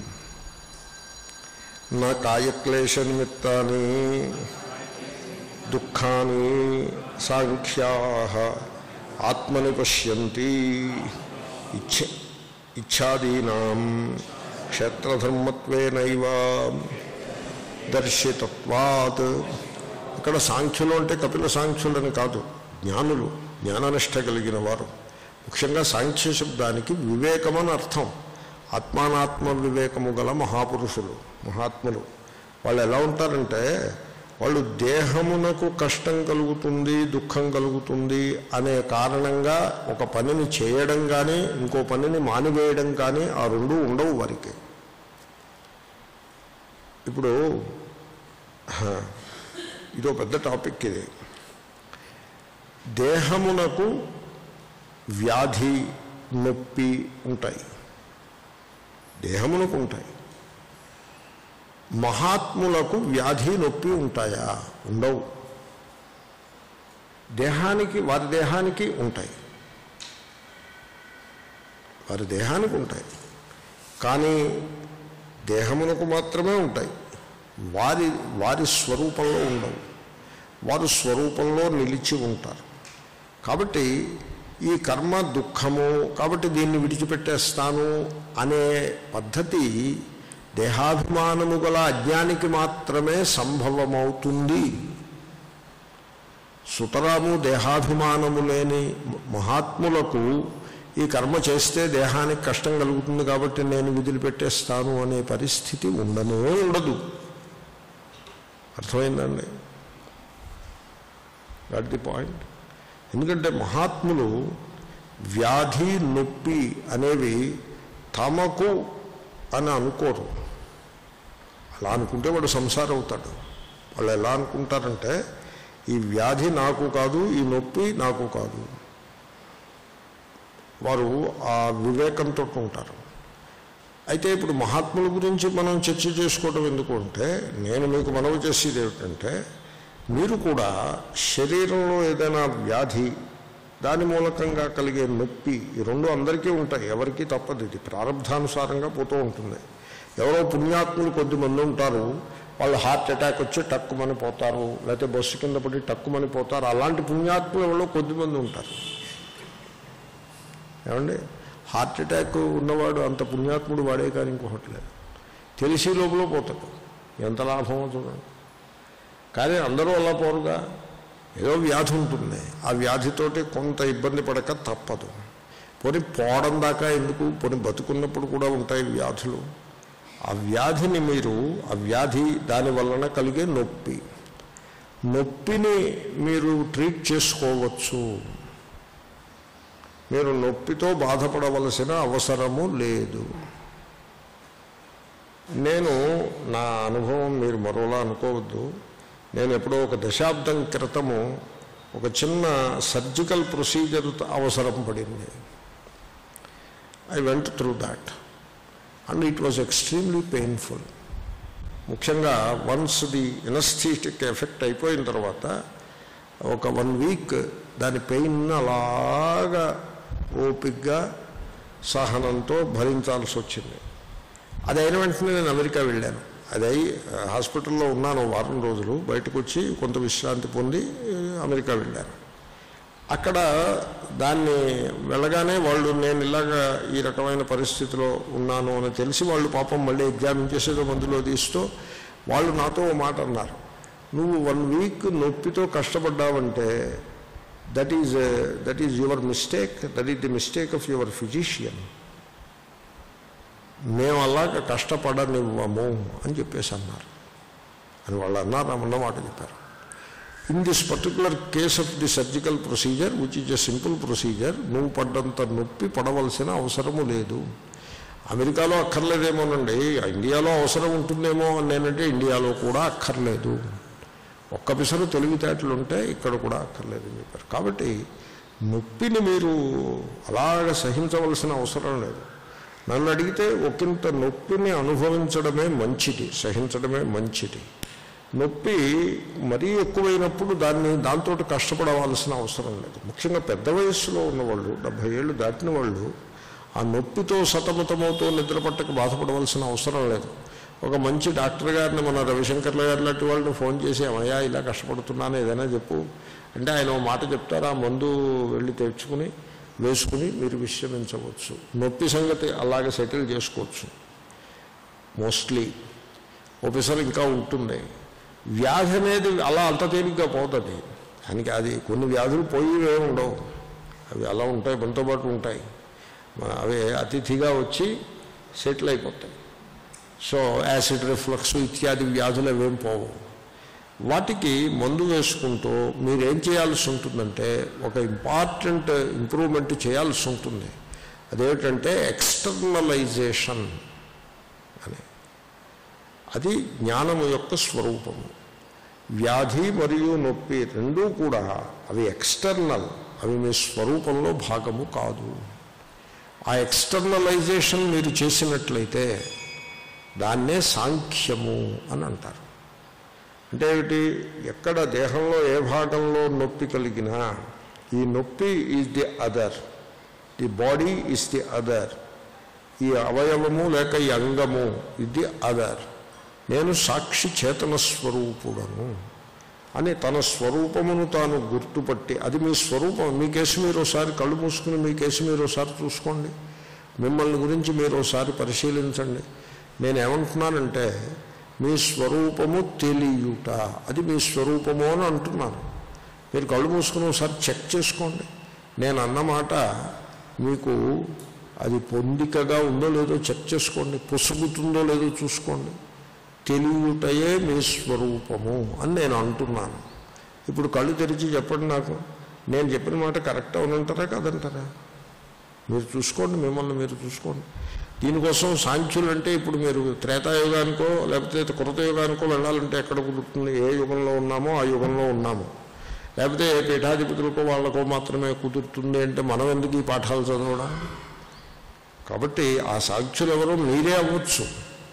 నా కాయక్లేశ నిమిత్తాన్ని దుఃఖాన్ని సాంఖ్యా ఆత్మని పశ్యంతి ఇచ్చ ఇచ్ఛాదీనాం క్షేత్రధర్మత్వేనైవ దర్శితత్వాత్ ఇక్కడ సాంఖ్యులు అంటే కపిల సాంఖ్యులని కాదు జ్ఞానులు జ్ఞాననిష్ట కలిగిన వారు ముఖ్యంగా సాంఖ్య శబ్దానికి వివేకమని అర్థం ఆత్మానాత్మ వివేకము గల మహాపురుషులు మహాత్ములు వాళ్ళు ఎలా ఉంటారంటే వాళ్ళు దేహమునకు కష్టం కలుగుతుంది దుఃఖం కలుగుతుంది అనే కారణంగా ఒక పనిని చేయడం కానీ ఇంకో పనిని మానివేయడం కానీ ఆ రెండు ఉండవు వారికి ఇప్పుడు హ, ఇదో పెద్ద టాపిక్ ఇది దేహమునకు వ్యాధి నొప్పి ఉంటాయి దేహమునకు ఉంటాయి మహాత్ములకు వ్యాధి నొప్పి ఉంటాయా ఉండవు దేహానికి వారి దేహానికి ఉంటాయి వారి దేహానికి ఉంటాయి కానీ దేహమునకు మాత్రమే ఉంటాయి వారి వారి స్వరూపంలో ఉండవు వారు స్వరూపంలో నిలిచి ఉంటారు కాబట్టి ఈ కర్మ దుఃఖము కాబట్టి దీన్ని విడిచిపెట్టేస్తాను అనే పద్ధతి దేహాభిమానము గల అజ్ఞానికి మాత్రమే సంభవమవుతుంది సుతరాము దేహాభిమానము లేని మహాత్ములకు ఈ కర్మ చేస్తే దేహానికి కష్టం కలుగుతుంది కాబట్టి నేను విదిలిపెట్టేస్తాను అనే పరిస్థితి ఉండనే ఉండదు అర్థమైందండి దట్ ది పాయింట్ ఎందుకంటే మహాత్ములు వ్యాధి నొప్పి అనేవి తమకు అని అనుకోరు అలా అనుకుంటే వాడు సంసారం అవుతాడు వాళ్ళు ఎలా అనుకుంటారంటే ఈ వ్యాధి నాకు కాదు ఈ నొప్పి నాకు కాదు వారు ఆ వివేకంతో ఉంటారు అయితే ఇప్పుడు మహాత్ముల గురించి మనం చర్చ చేసుకోవడం ఎందుకు అంటే నేను మీకు మనవి చేసేది ఏమిటంటే మీరు కూడా శరీరంలో ఏదైనా వ్యాధి దాని మూలకంగా కలిగే నొప్పి ఈ రెండు అందరికీ ఉంటాయి ఎవరికీ తప్పదు ఇది ప్రారంధానుసారంగా పోతూ ఉంటుంది ఎవరో పుణ్యాత్ములు కొద్దిమంది ఉంటారు వాళ్ళు హార్ట్ అటాక్ వచ్చి టక్కుమని పోతారు లేకపోతే బస్సు కింద పడి టక్కుమని పోతారు అలాంటి పుణ్యాత్ములు ఎవరో కొద్దిమంది ఉంటారు ఏమండి హార్ట్ అటాక్ ఉన్నవాడు అంత పుణ్యాత్ముడు వాడే కానీ ఇంకొకటి లేదు తెలిసి లోపల పోతాడు ఎంత లాభమో చూడండి కానీ అందరూ అలా పోరుగా ఏదో వ్యాధి ఉంటుంది ఆ వ్యాధితోటి కొంత ఇబ్బంది పడక తప్పదు పోనీ పోవడం దాకా ఎందుకు పోనీ బతుకున్నప్పుడు కూడా ఉంటాయి వ్యాధులు ఆ వ్యాధిని మీరు ఆ వ్యాధి దాని వలన కలిగే నొప్పి నొప్పిని మీరు ట్రీట్ చేసుకోవచ్చు మీరు నొప్పితో బాధపడవలసిన అవసరము లేదు నేను నా అనుభవం మీరు మరోలా అనుకోవద్దు నేను ఎప్పుడో ఒక దశాబ్దం క్రితము ఒక చిన్న సర్జికల్ ప్రొసీజర్ అవసరం పడింది I went through that and it was extremely painful ముఖ్యంగా వన్స్ ది ఎనస్థీటిక్ ఎఫెక్ట్ అయిపోయిన తర్వాత ఒక వన్ వీక్ దాని పెయిన్ అలాగా ఓపిక్గా సహనంతో భరించాల్సి వచ్చింది అది అయిన వెంటనే నేను అమెరికా వెళ్ళాను అది అయి హాస్పిటల్లో ఉన్నాను వారం రోజులు బయటకు వచ్చి కొంత విశ్రాంతి పొంది అమెరికా వెళ్ళాను అక్కడ దాన్ని వెళ్ళగానే వాళ్ళు నేను ఇలాగా ఈ రకమైన పరిస్థితిలో ఉన్నాను అని తెలిసి వాళ్ళు పాపం మళ్ళీ ఎగ్జామిన్ చేసేదో మందులో తీస్తూ వాళ్ళు నాతో ఓ మాట అన్నారు నువ్వు వన్ వీక్ నొప్పితో కష్టపడ్డావంటే that is that is your mistake that is the mistake of your physician మేము అలాగ కష్టపడనివ్వము అని చెప్పేసి అన్నారు అని వాళ్ళు అన్నారు అన్న మాట చెప్పారు in this particular case of the surgical procedure which is a simple procedure నువ్వు పడ్డంత నొప్పి పడవలసిన అవసరము లేదు అమెరికాలో అక్కర్లేదేమోనండి ఇండియాలో అవసరం ఉంటుందేమో అని నేనంటే ఇండియాలో కూడా అక్కర్లేదు ఒక్క పిసరు తెలివితేటలు ఉంటే ఇక్కడ కూడా అక్కర్లేదు అని చెప్పారు కాబట్టి నొప్పిని మీరు అలాగ సహించవలసిన అవసరం లేదు నన్ను అడిగితే ఒకంత నొప్పిని అనుభవించడమే మంచిది సహించడమే మంచిది నొప్పి మరీ ఎక్కువైనప్పుడు దాన్ని దాంతో కష్టపడవలసిన అవసరం లేదు ముఖ్యంగా పెద్ద వయస్సులో ఉన్నవాళ్ళు డెబ్భై ఏళ్ళు దాటిన వాళ్ళు ఆ నొప్పితో సతమతమవుతూ నిద్రపట్టక బాధపడవలసిన అవసరం లేదు ఒక మంచి డాక్టర్ గారిని మన రవిశంకర్ల గారి లాంటి వాళ్ళని ఫోన్ చేసి అమ్మయ్యా ఇలా కష్టపడుతున్నాను ఏదైనా చెప్పు అంటే ఆయన ఓ మాట చెప్తారు ఆ మందు వెళ్ళి తెచ్చుకుని వేసుకుని మీరు విశ్రమించవచ్చు నొప్పి సంగతి అలాగే సెటిల్ చేసుకోవచ్చు మోస్ట్లీ ఓపెసర్ ఇంకా ఉంటుంది వ్యాధి అనేది అలా అంత తేలిగ్గా పోతుంది దానికి అది కొన్ని వ్యాధులు పోయివే ఉండవు అవి అలా ఉంటాయి మనతో పాటు ఉంటాయి మ- అవి అతిథిగా వచ్చి సెటిల్ అయిపోతాయి సో యాసిడ్ రిఫ్లక్స్ ఇత్యాది వ్యాధులు అవేం పోవు వాటికి మందు వేసుకుంటూ మీరేం చేయాల్సి ఉంటుందంటే ఒక ఇంపార్టెంట్ ఇంప్రూవ్మెంట్ చేయాల్సి ఉంటుంది అదేమిటంటే ఎక్స్టర్నలైజేషన్ అని అది జ్ఞానము యొక్క స్వరూపము వ్యాధి మరియు నొప్పి రెండూ కూడా అవి ఎక్స్టర్నల్ అవి మీ స్వరూపంలో భాగము కాదు ఆ ఎక్స్టర్నలైజేషన్ మీరు చేసినట్లయితే దాన్నే సాంఖ్యము అని అంటారు అంటే ఏమిటి ఎక్కడ దేహంలో ఏ భాగంలో నొప్పి కలిగినా ఈ నొప్పి is the other the body is the other ఈ అవయవము లేక ఈ అంగము ఇది అదర్ నేను సాక్షి చేతన స్వరూపుడను అని తన స్వరూపమును తాను గుర్తుపట్టి అది మీ స్వరూపం మీ కేసు మీరు ఒకసారి కళ్ళు మూసుకుని మీ కేసు మీరు ఒకసారి చూసుకోండి మిమ్మల్ని గురించి మీరు ఒకసారి పరిశీలించండి నేను ఏమంటున్నానంటే మీ స్వరూపము తెలియుట అది మీ స్వరూపము అని అంటున్నాను మీరు కళ్ళు మూసుకుని ఒకసారి చెక్ చేసుకోండి నేను అన్నమాట మీకు అది పొందికగా ఉందో లేదో చెక్ చేసుకోండి పుసుగుతుందో లేదో చూసుకోండి తెలియటయే మీ స్వరూపము అని నేను అంటున్నాను ఇప్పుడు కళ్ళు తెరిచి చెప్పండి నాకు నేను చెప్పిన మాట కరెక్ట్ అవునంటారా కాదంటారా మీరు చూసుకోండి మిమ్మల్ని మీరు చూసుకోండి దీనికోసం సాంఖ్యులు అంటే ఇప్పుడు మీరు త్రేతాయుగానికో లేకపోతే కృతయుగానికో వెళ్ళాలంటే ఎక్కడ కుదురుతుంది ఏ యుగంలో ఉన్నామో ఆ యుగంలో ఉన్నాము లేకపోతే ఏ పీఠాధిపతులకో వాళ్ళకో మాత్రమే కుదురుతుంది అంటే మనం ఎందుకు ఈ పాఠాలు చదవడం కాబట్టి ఆ సాంఖ్యులు ఎవరో మీరే అవ్వచ్చు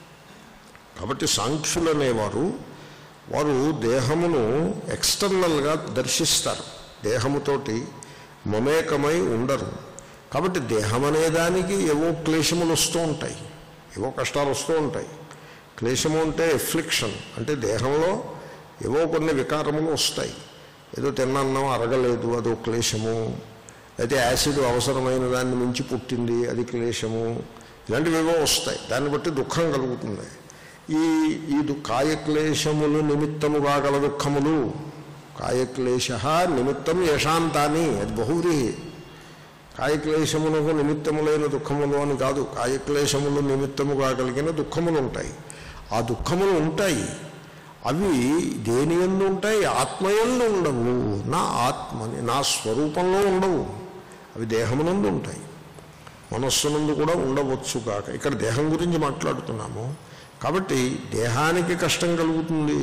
కాబట్టి సాంఖ్యులు అనేవారు వారు దేహమును ఎక్స్టర్నల్గా దర్శిస్తారు దేహముతోటి మమేకమై ఉండరు కాబట్టి దేహం అనే దానికి ఏవో క్లేశములు వస్తూ ఉంటాయి ఏవో కష్టాలు వస్తూ ఉంటాయి క్లేశము అంటే ఎఫ్లిక్షన్ అంటే దేహంలో ఏవో కొన్ని వికారములు వస్తాయి ఏదో తిన్నన్నం అరగలేదు అదో క్లేశము అయితే యాసిడ్ అవసరమైన దాన్ని మించి పుట్టింది అది క్లేశము ఇలాంటివి ఏవో వస్తాయి దాన్ని బట్టి దుఃఖం కలుగుతుంది ఈ ఈ దు కాయక్లేశములు నిమిత్తముగా గల దుఃఖములు కాయక్లేశ నిమిత్తం యశాంతాని అది బహువ్రీహి కాయక్లేశములకు నిమిత్తములైన దుఃఖములు అని కాదు కాయక్లేశములు నిమిత్తముగా కలిగిన దుఃఖములు ఉంటాయి ఆ దుఃఖములు ఉంటాయి అవి దేని ఎందు ఉంటాయి ఆత్మయందు ఉండవు నా ఆత్మని నా స్వరూపంలో ఉండవు అవి దేహమునందు ఉంటాయి మనస్సునందు కూడా ఉండవచ్చు కాక ఇక్కడ దేహం గురించి మాట్లాడుతున్నాము కాబట్టి దేహానికి కష్టం కలుగుతుంది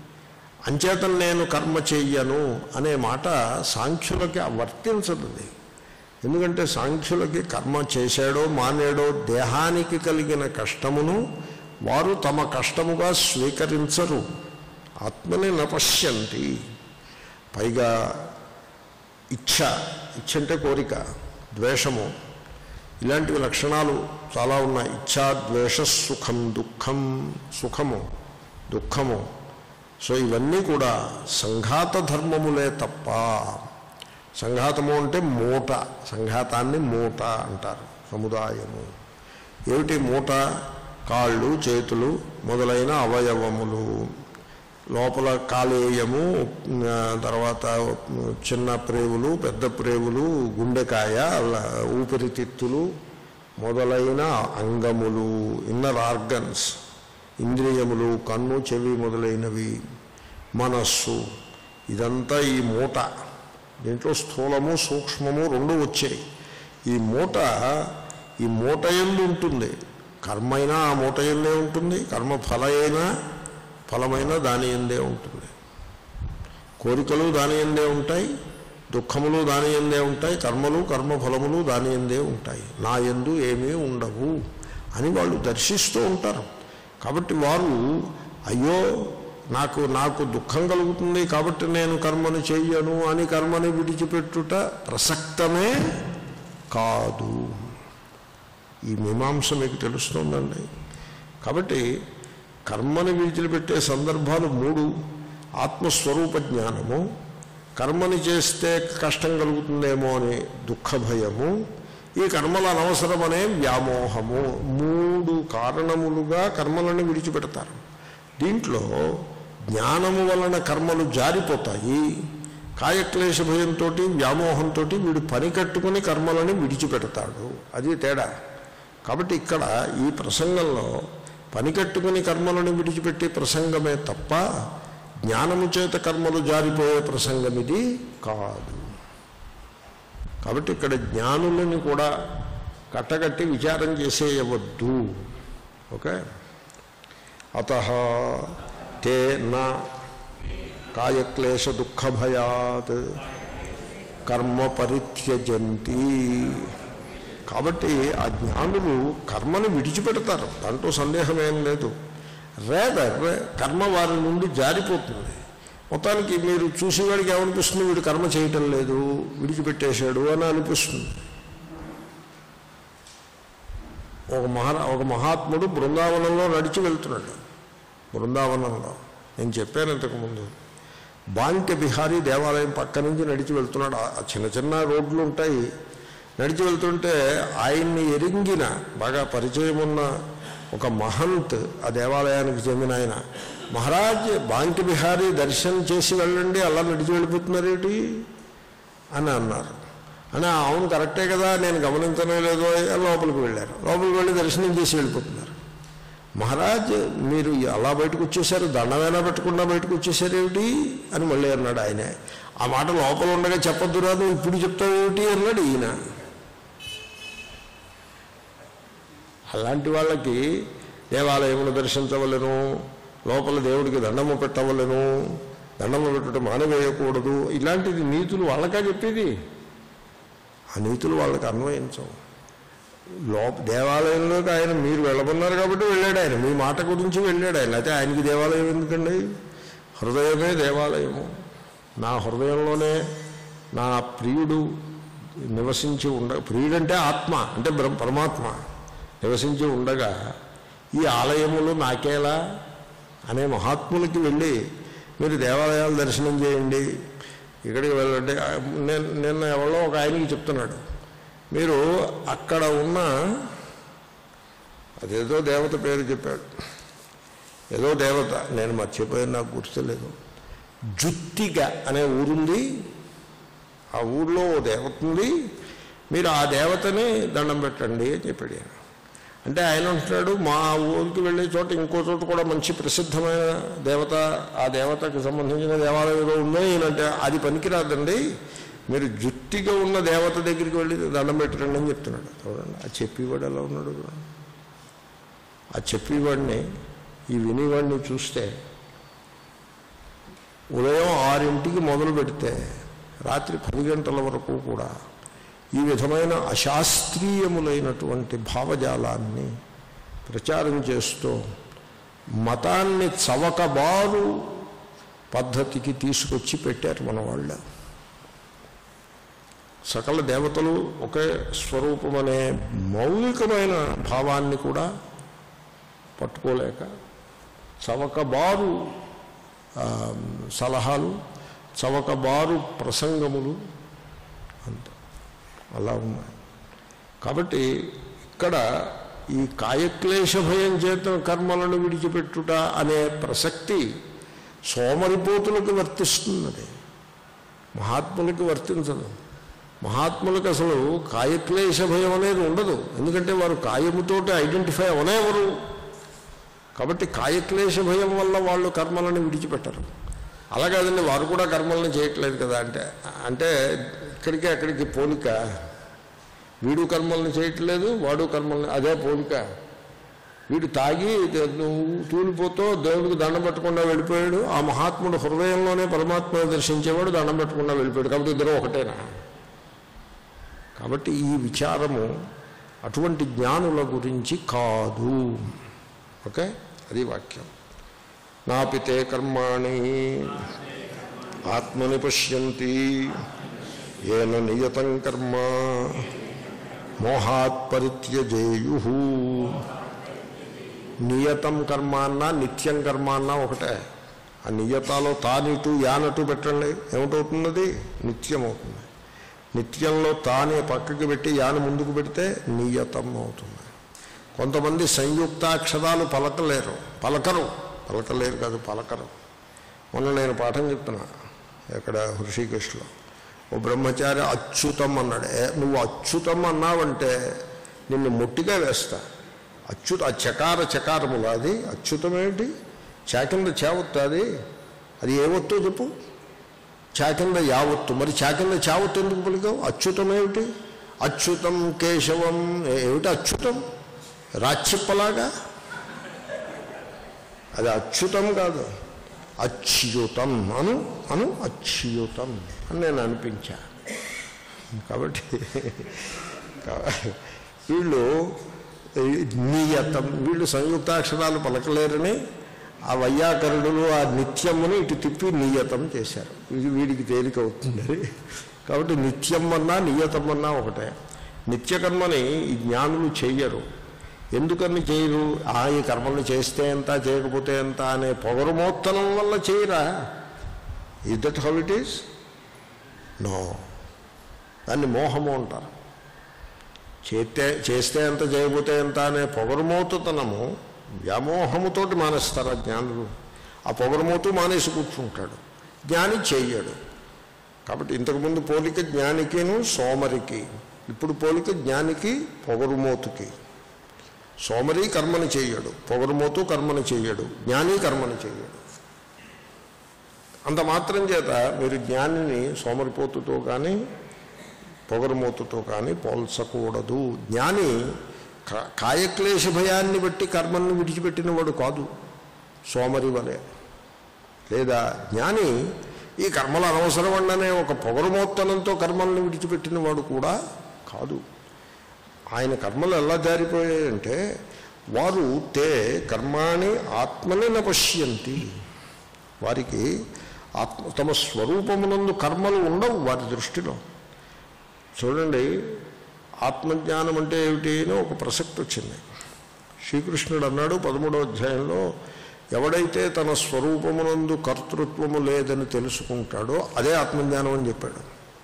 అంచేతను నేను కర్మ చెయ్యను అనే మాట సాంఖ్యులకి వర్తించదు అది. ఎందుకంటే సాంఖ్యులకి కర్మ చేశాడో మానేడో దేహానికి కలిగిన కష్టమును వారు తమ కష్టముగా స్వీకరించరు ఆత్మని నపశ్యంతి పైగా ఇచ్ఛ ఇచ్ఛ అంటే కోరిక ద్వేషము ఇలాంటివి లక్షణాలు చాలా ఉన్నాయి ఇచ్ఛా ద్వేష సుఖం దుఃఖం సుఖము దుఃఖము సో ఇవన్నీ కూడా సంఘాత ధర్మములే తప్ప సంఘాతము అంటే మూట సంఘాతాన్ని మూట అంటారు సముదాయము ఏమిటి మూట కాళ్ళు చేతులు మొదలైన అవయవములు లోపల కాలేయము ఆ, తర్వాత చిన్న ప్రేవులు పెద్ద ప్రేవులు గుండెకాయ అలా ఊపిరితిత్తులు మొదలైన అంగములు ఇన్నర్ ఆర్గన్స్ ఇంద్రియములు కన్ను చెవి మొదలైనవి మనస్సు ఇదంతా ఈ మూట దీంట్లో స్థూలము సూక్ష్మము రెండు వచ్చాయి ఈ మూట ఈ మూట ఎందు ఉంటుంది కర్మ అయినా ఆ మూట ఎందే ఉంటుంది కర్మ ఫల అయినా ఫలమైన దాని ఎందే ఉంటుంది కోరికలు దాని ఎందే ఉంటాయి దుఃఖములు దాని ఎందే ఉంటాయి కర్మలు కర్మఫలములు దాని ఎందే ఉంటాయి నా ఎందు ఏమీ ఉండవు అని వాళ్ళు దర్శిస్తూ ఉంటారు కాబట్టి వారు అయ్యో నాకు నాకు దుఃఖం కలుగుతుంది కాబట్టి నేను కర్మను చెయ్యను అని కర్మని విడిచిపెట్టుట ప్రసక్తమే కాదు ఈ మీమాంస మీకు తెలుస్తుందండి కాబట్టి కర్మని విడిచిపెట్టే సందర్భాలు మూడు ఆత్మస్వరూప జ్ఞానము కర్మని చేస్తే కష్టం కలుగుతుందేమో అని దుఃఖ భయము ఈ కర్మలు అనవసరమనే వ్యామోహము మూడు కారణములుగా కర్మలను విడిచిపెడతారు దీంట్లో జ్ఞానము వలన కర్మలు జారిపోతాయి కాయక్లేశ భయంతో వ్యామోహంతో వీడు పని కట్టుకుని కర్మలని విడిచిపెడతాడు అది తేడా కాబట్టి ఇక్కడ ఈ ప్రసంగంలో పని కట్టుకుని కర్మలను విడిచిపెట్టే ప్రసంగమే తప్ప జ్ఞానము చేత కర్మలు జారిపోయే ప్రసంగం ఇది కాదు కాబట్టి ఇక్కడ జ్ఞానులని కూడా కట్టగట్టి విచారం చేసేయవద్దు ఓకే అత తే నా కాయక్లేశ దుఃఖభయాత్ కర్మ పరిత్యజంతి కాబట్టి ఆ జ్ఞానులు కర్మను విడిచిపెడతారు దాంట్లో సందేహమేం లేదు రేదర్ కర్మ వారి నుండి జారిపోతుంది మొత్తానికి మీరు చూసేవాడికి ఏమనిపిస్తుంది వీడు కర్మ చేయటం లేదు విడిచిపెట్టేశాడు అని అనిపిస్తుంది ఒక మహా ఒక మహాత్ముడు బృందావనంలో నడిచి వెళ్తున్నాడు బృందావనంలో నేను చెప్పాను ఇంతకుముందు బాంకె బిహారీ దేవాలయం పక్క నుంచి నడిచి వెళ్తున్నాడు ఆ చిన్న చిన్న రోడ్లు ఉంటాయి నడిచి వెళ్తుంటే ఆయన్ని ఎరింగిన బాగా పరిచయం ఉన్న ఒక మహంత్ ఆ దేవాలయానికి చెందిన ఆయన మహారాజ్ బాంకి బిహారీ దర్శనం చేసి వెళ్ళండి అలా నడిచి వెళ్ళిపోతున్నారేంటి అని అన్నారు అని అవును కరెక్టే కదా నేను గమనించనే లేదో లోపలికి వెళ్ళారు లోపలికి వెళ్ళి దర్శనం చేసి వెళ్ళిపోతున్నారు మహారాజ్ మీరు అలా బయటకు వచ్చేసారు దండమైనా పెట్టకుండా బయటకు వచ్చేసారు ఏమిటి అని మళ్ళీ అన్నాడు ఆయనే ఆ మాట లోపల ఉండగా చెప్పొద్దు రాదు ఇప్పుడు చెప్తావు ఏమిటి అన్నాడు ఈయన అలాంటి వాళ్ళకి దేవాలయమును దర్శించవలను లోపల దేవుడికి దండము పెట్టవలను దండము పెట్టడం మానవేయకూడదు ఇలాంటిది నీతులు వాళ్ళకా చెప్పేది ఆ నీతులు వాళ్ళకి అన్వయించవు లోప దేవాలయంలోకి ఆయన మీరు వెళ్ళమన్నారు కాబట్టి వెళ్ళాడు ఆయన మీ మాట గురించి వెళ్ళాడు ఆయన అయితే ఆయనకి దేవాలయం ఎందుకండి హృదయమే దేవాలయము నా హృదయంలోనే నా ప్రియుడు నివసించి ఉండ ప్రియుడంటే ఆత్మ అంటే బ్రహ్మ పరమాత్మ నివసించి ఉండగా ఈ ఆలయములు నాకేలా అనే మహాత్ములకి వెళ్ళి మీరు దేవాలయాలు దర్శనం చేయండి ఇక్కడికి వెళ్ళండి నేను నిన్న ఎవరో ఒక ఆయనకి చెప్తున్నాడు మీరు అక్కడ ఉన్న అదేదో దేవత పేరు చెప్పాడు ఏదో దేవత నేను మర్చిపోయాను నాకు గుర్తులేదు జుత్తిక అనే ఊరుంది ఆ ఊర్లో ఓ దేవత ఉంది మీరు ఆ దేవతని దండం పెట్టండి అని చెప్పాడు ఆయన. అంటే ఆయన అంటున్నాడు మా ఊరికి వెళ్ళే చోట ఇంకో చోట కూడా మంచి ప్రసిద్ధమైన దేవత ఆ దేవతకు సంబంధించిన దేవాలయం ఏదో ఉందో ఈయనంటే అది పనికిరాదండి మీరు జుట్టిగా ఉన్న దేవత దగ్గరికి వెళ్ళి దండం పెట్టండి అని చెప్తున్నాడు చూడండి ఆ చెప్పేవాడు ఎలా ఉన్నాడు చూడండి ఆ చెప్పేవాడిని ఈ వినేవాడిని చూస్తే ఉదయం ఆరింటికి మొదలు పెడితే రాత్రి పది గంటల వరకు కూడా ఈ విధమైన అశాస్త్రీయములైనటువంటి భావజాలాన్ని ప్రచారం చేస్తూ మతాన్ని చవకబారు పద్ధతికి తీసుకొచ్చి పెట్టారు మన వాళ్ళు సకల దేవతలు ఒకే స్వరూపమనే మౌలికమైన భావాన్ని కూడా పట్టుకోలేక చవకబారు ఆ, సలహాలు చవకబారు ప్రసంగములు అంత అలా ఉన్నాయి కాబట్టి ఇక్కడ ఈ కాయక్లేశ భయం చేత కర్మలను విడిచిపెట్టుట అనే ప్రసక్తి సోమరిపోతులకు వర్తిస్తున్నది మహాత్ములకి వర్తించదు మహాత్ములకు అసలు కాయక్లేశ భయం అనేది ఉండదు ఎందుకంటే వారు కాయముతోటి ఐడెంటిఫై అవనేవరు కాబట్టి కాయక్లేశ భయం వల్ల వాళ్ళు కర్మలను విడిచిపెట్టరు అలా కాదండి వారు కూడా కర్మలను చేయట్లేదు కదా అంటే అంటే ఇక్కడికి అక్కడికి పోలిక వీడు కర్మలను చేయట్లేదు వాడు కర్మల్ని అదే పోలిక వీడు తాగి నువ్వు తూలిపోతూ దేవుడికి దండం పెట్టకుండా వెళ్ళిపోయాడు ఆ మహాత్ముడు హృదయంలోనే పరమాత్మను దర్శించేవాడు దండం పెట్టకుండా వెళ్ళిపోయాడు కాబట్టి ఇద్దరు ఒకటేనా కాబట్టి ఈ విచారము అటువంటి జ్ఞానుల గురించి కాదు ఓకే అది వాక్యం నాపితే కర్మాణి ఆత్మని పశ్యంతి ఏన నియతం కర్మ మోహాత్ పరిత్యజేయు నియతం కర్మ అన్నా నిత్యం కర్మ అన్నా ఒకటే ఆ నియతాలో తానిటు యానటు పెట్టండి ఏమిటవుతున్నది నిత్యం అవుతుంది నిత్యంలో తానే పక్కకి పెట్టి యాన ముందుకు పెడితే నియతం అవుతుంది కొంతమంది సంయుక్తాక్షరాలు పలకలేరు పలకరు పలకలేరు కాదు పలకరు మొన్న నేను పాఠం చెప్తున్నా ఇక్కడ హృషికేశ్లో ఓ బ్రహ్మచారి అచ్యుతం అన్నాడు ఏ, నువ్వు అచ్యుతం అన్నావంటే నిన్ను మొట్టిగా వేస్తా అచ్యుత ఆ చకార చకారములు అది అచ్యుతం ఏంటి చాకింద చేవత్తు అది అది ఏ ఒత్తో చెప్పు చాకింద యావత్తు మరి చాకింద చావత్తు ఎందుకు పలికావు అచ్యుతం ఏమిటి అచ్యుతం కేశవం ఏ- ఏమిటి అచ్యుతం రాచిప్పలాగా అది అచ్యుతం కాదు అచ్యుతం అను అను అచ్యుతం అని నేను అనిపించా కాబట్టి కా- వీళ్ళు ఈ నియతం వీళ్ళు సంయుక్తాక్షరాలు పలకలేరని ఆ వైయాకరుడులు ఆ నిత్యమును ఇటు తిప్పి నియతం చేశారు ఇది వీడికి తేలిక అవుతుంది కాబట్టి నిత్యం అన్నా నియతం అన్నా ఒకటే నిత్యకర్మని ఈ జ్ఞానులు చెయ్యరు ఎందుకని చేయరు ఆ ఈ కర్మలు చేస్తే ఎంత చేయకపోతే ఎంత అనే పొగరుమోత్తనం వల్ల చేయరా is that how it is no దాన్ని మోహము అంటారు చేస్తే చేస్తే ఎంత చేయబోతే ఎంత అనే పొగరుమోతుతనము వ్యామోహముతోటి మానేస్తారు ఆ జ్ఞానులు ఆ పొగరుమోతు మానేసి కూర్చుంటాడు జ్ఞాని చెయ్యడు కాబట్టి ఇంతకుముందు పోలిక జ్ఞానికిను సోమరికి ఇప్పుడు పోలిక జ్ఞానికి పొగరుమోతుకి సోమరి కర్మని చెయ్యడు పొగరుమోతు కర్మని చెయ్యడు జ్ఞాని కర్మని చెయ్యడు అంత మాత్రం చేత మీరు జ్ఞానిని సోమరిపోతుతో కానీ పొగరుమోతుతో కానీ పోల్చకూడదు జ్ఞాని కా- కాయక్లేశ భయాన్ని బట్టి కర్మల్ని విడిచిపెట్టిన వాడు కాదు సోమరి వలె లేదా జ్ఞాని ఈ కర్మలు అనవసరం అనే ఒక పొగరుమోత్తనంతో కర్మల్ని విడిచిపెట్టిన వాడు కూడా కాదు ఆయన కర్మలు ఎలా జారిపోయాయంటే వారు తే కర్మాణి ఆత్మని నపశ్యంతి వారికి ఆత్మ తమ స్వరూపమునందు కర్మలు ఉండవు వారి దృష్టిలో చూడండి ఆత్మజ్ఞానం అంటే ఏమిటి అని ఒక ప్రసక్తి వచ్చింది శ్రీకృష్ణుడు అన్నాడు పదమూడవ అధ్యాయంలో ఎవడైతే తన స్వరూపమునందు కర్తృత్వము లేదని తెలుసుకుంటాడో అదే ఆత్మజ్ఞానం అని చెప్పాడు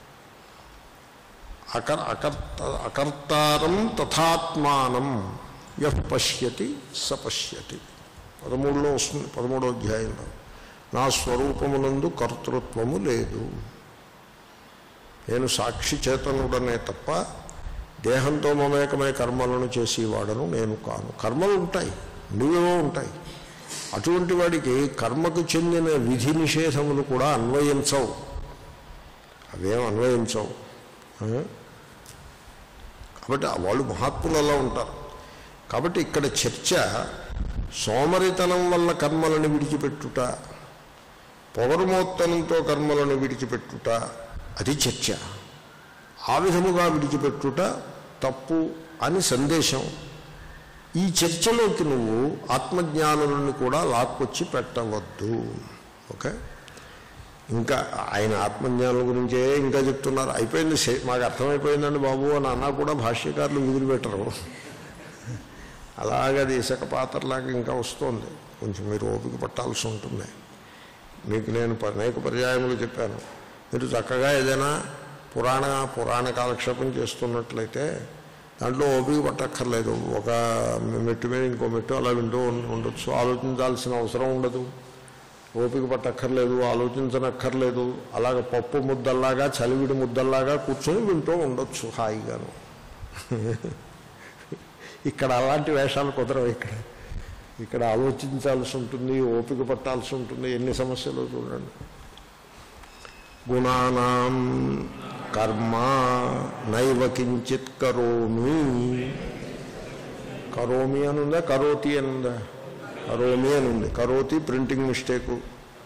అకర్ అకర్త అకర్తారం తథాత్మానం యః పశ్యతి స పశ్యతి పదమూడులో వస్తుంది పదమూడో అధ్యాయంలో నా స్వరూపమునందు కర్తృత్వము లేదు నేను సాక్షి చేతనుడనే తప్ప దేహంతో మమేకమై కర్మలను చేసేవాడను నేను కాను కర్మలు ఉంటాయి నువ్వేవో ఉంటాయి అటువంటి వాడికి కర్మకు చెందిన విధి నిషేధములు కూడా అన్వయించవు అవేం అన్వయించవు ఆ? కాబట్టి వాళ్ళు మహాత్ములు అలా ఉంటారు కాబట్టి ఇక్కడ చర్చ సోమరితనం వల్ల కర్మలను విడిచిపెట్టుట పొగరుమోత్తనంతో కర్మలను విడిచిపెట్టుట అది చర్చ ఆ విధముగా విడిచిపెట్టుట తప్పు అని సందేశం ఈ చర్చలోకి నువ్వు ఆత్మజ్ఞానులను కూడా లాక్కొచ్చి పెట్టవద్దు ఓకే ఇంకా ఆయన ఆత్మజ్ఞానం గురించే ఇంకా చెప్తున్నారు అయిపోయింది సే- మాకు అర్థమైపోయిందండి బాబు అని అన్నా కూడా భాష్యకారులు వదిలిపెట్టరు అలాగే అది ఇసుక పాత్రలాగా ఇంకా వస్తుంది కొంచెం మీరు ఓపిక పట్టాల్సి ఉంటుంది మీకు నేను ప- అనేక పర్యాయములు చెప్పాను మీరు చక్కగా ఏదైనా పురాణ పురాణ కాలక్షేపం చేస్తున్నట్లయితే దాంట్లో ఓపిక పట్టక్కర్లేదు ఒక మెట్టు మీద ఇంకో మెట్టు అలా వింటూ ఉం- ఉండొచ్చు ఆలోచించాల్సిన అవసరం ఉండదు ఓపిక పట్టక్కర్లేదు ఆలోచించనక్కర్లేదు అలాగ పప్పు ముద్దల్లాగా చలివిడి ముద్దల్లాగా కూర్చొని వింటూ ఉండొచ్చు హాయిగాను ఇక్కడ అలాంటి వేషాలు కుదరవు ఇక్కడ ఇక్కడ ఆలోచించాల్సి ఉంటుంది ఓపిక పట్టాల్సి ఉంటుంది ఎన్ని సమస్యలు చూడండి గుణానాం కర్మ నైవ కించిత్ కరోమి కరోమి అని ఉందా కరోతి అని ఉందా కరోమి అని ఉంది కరోతి ప్రింటింగ్ మిస్టేకు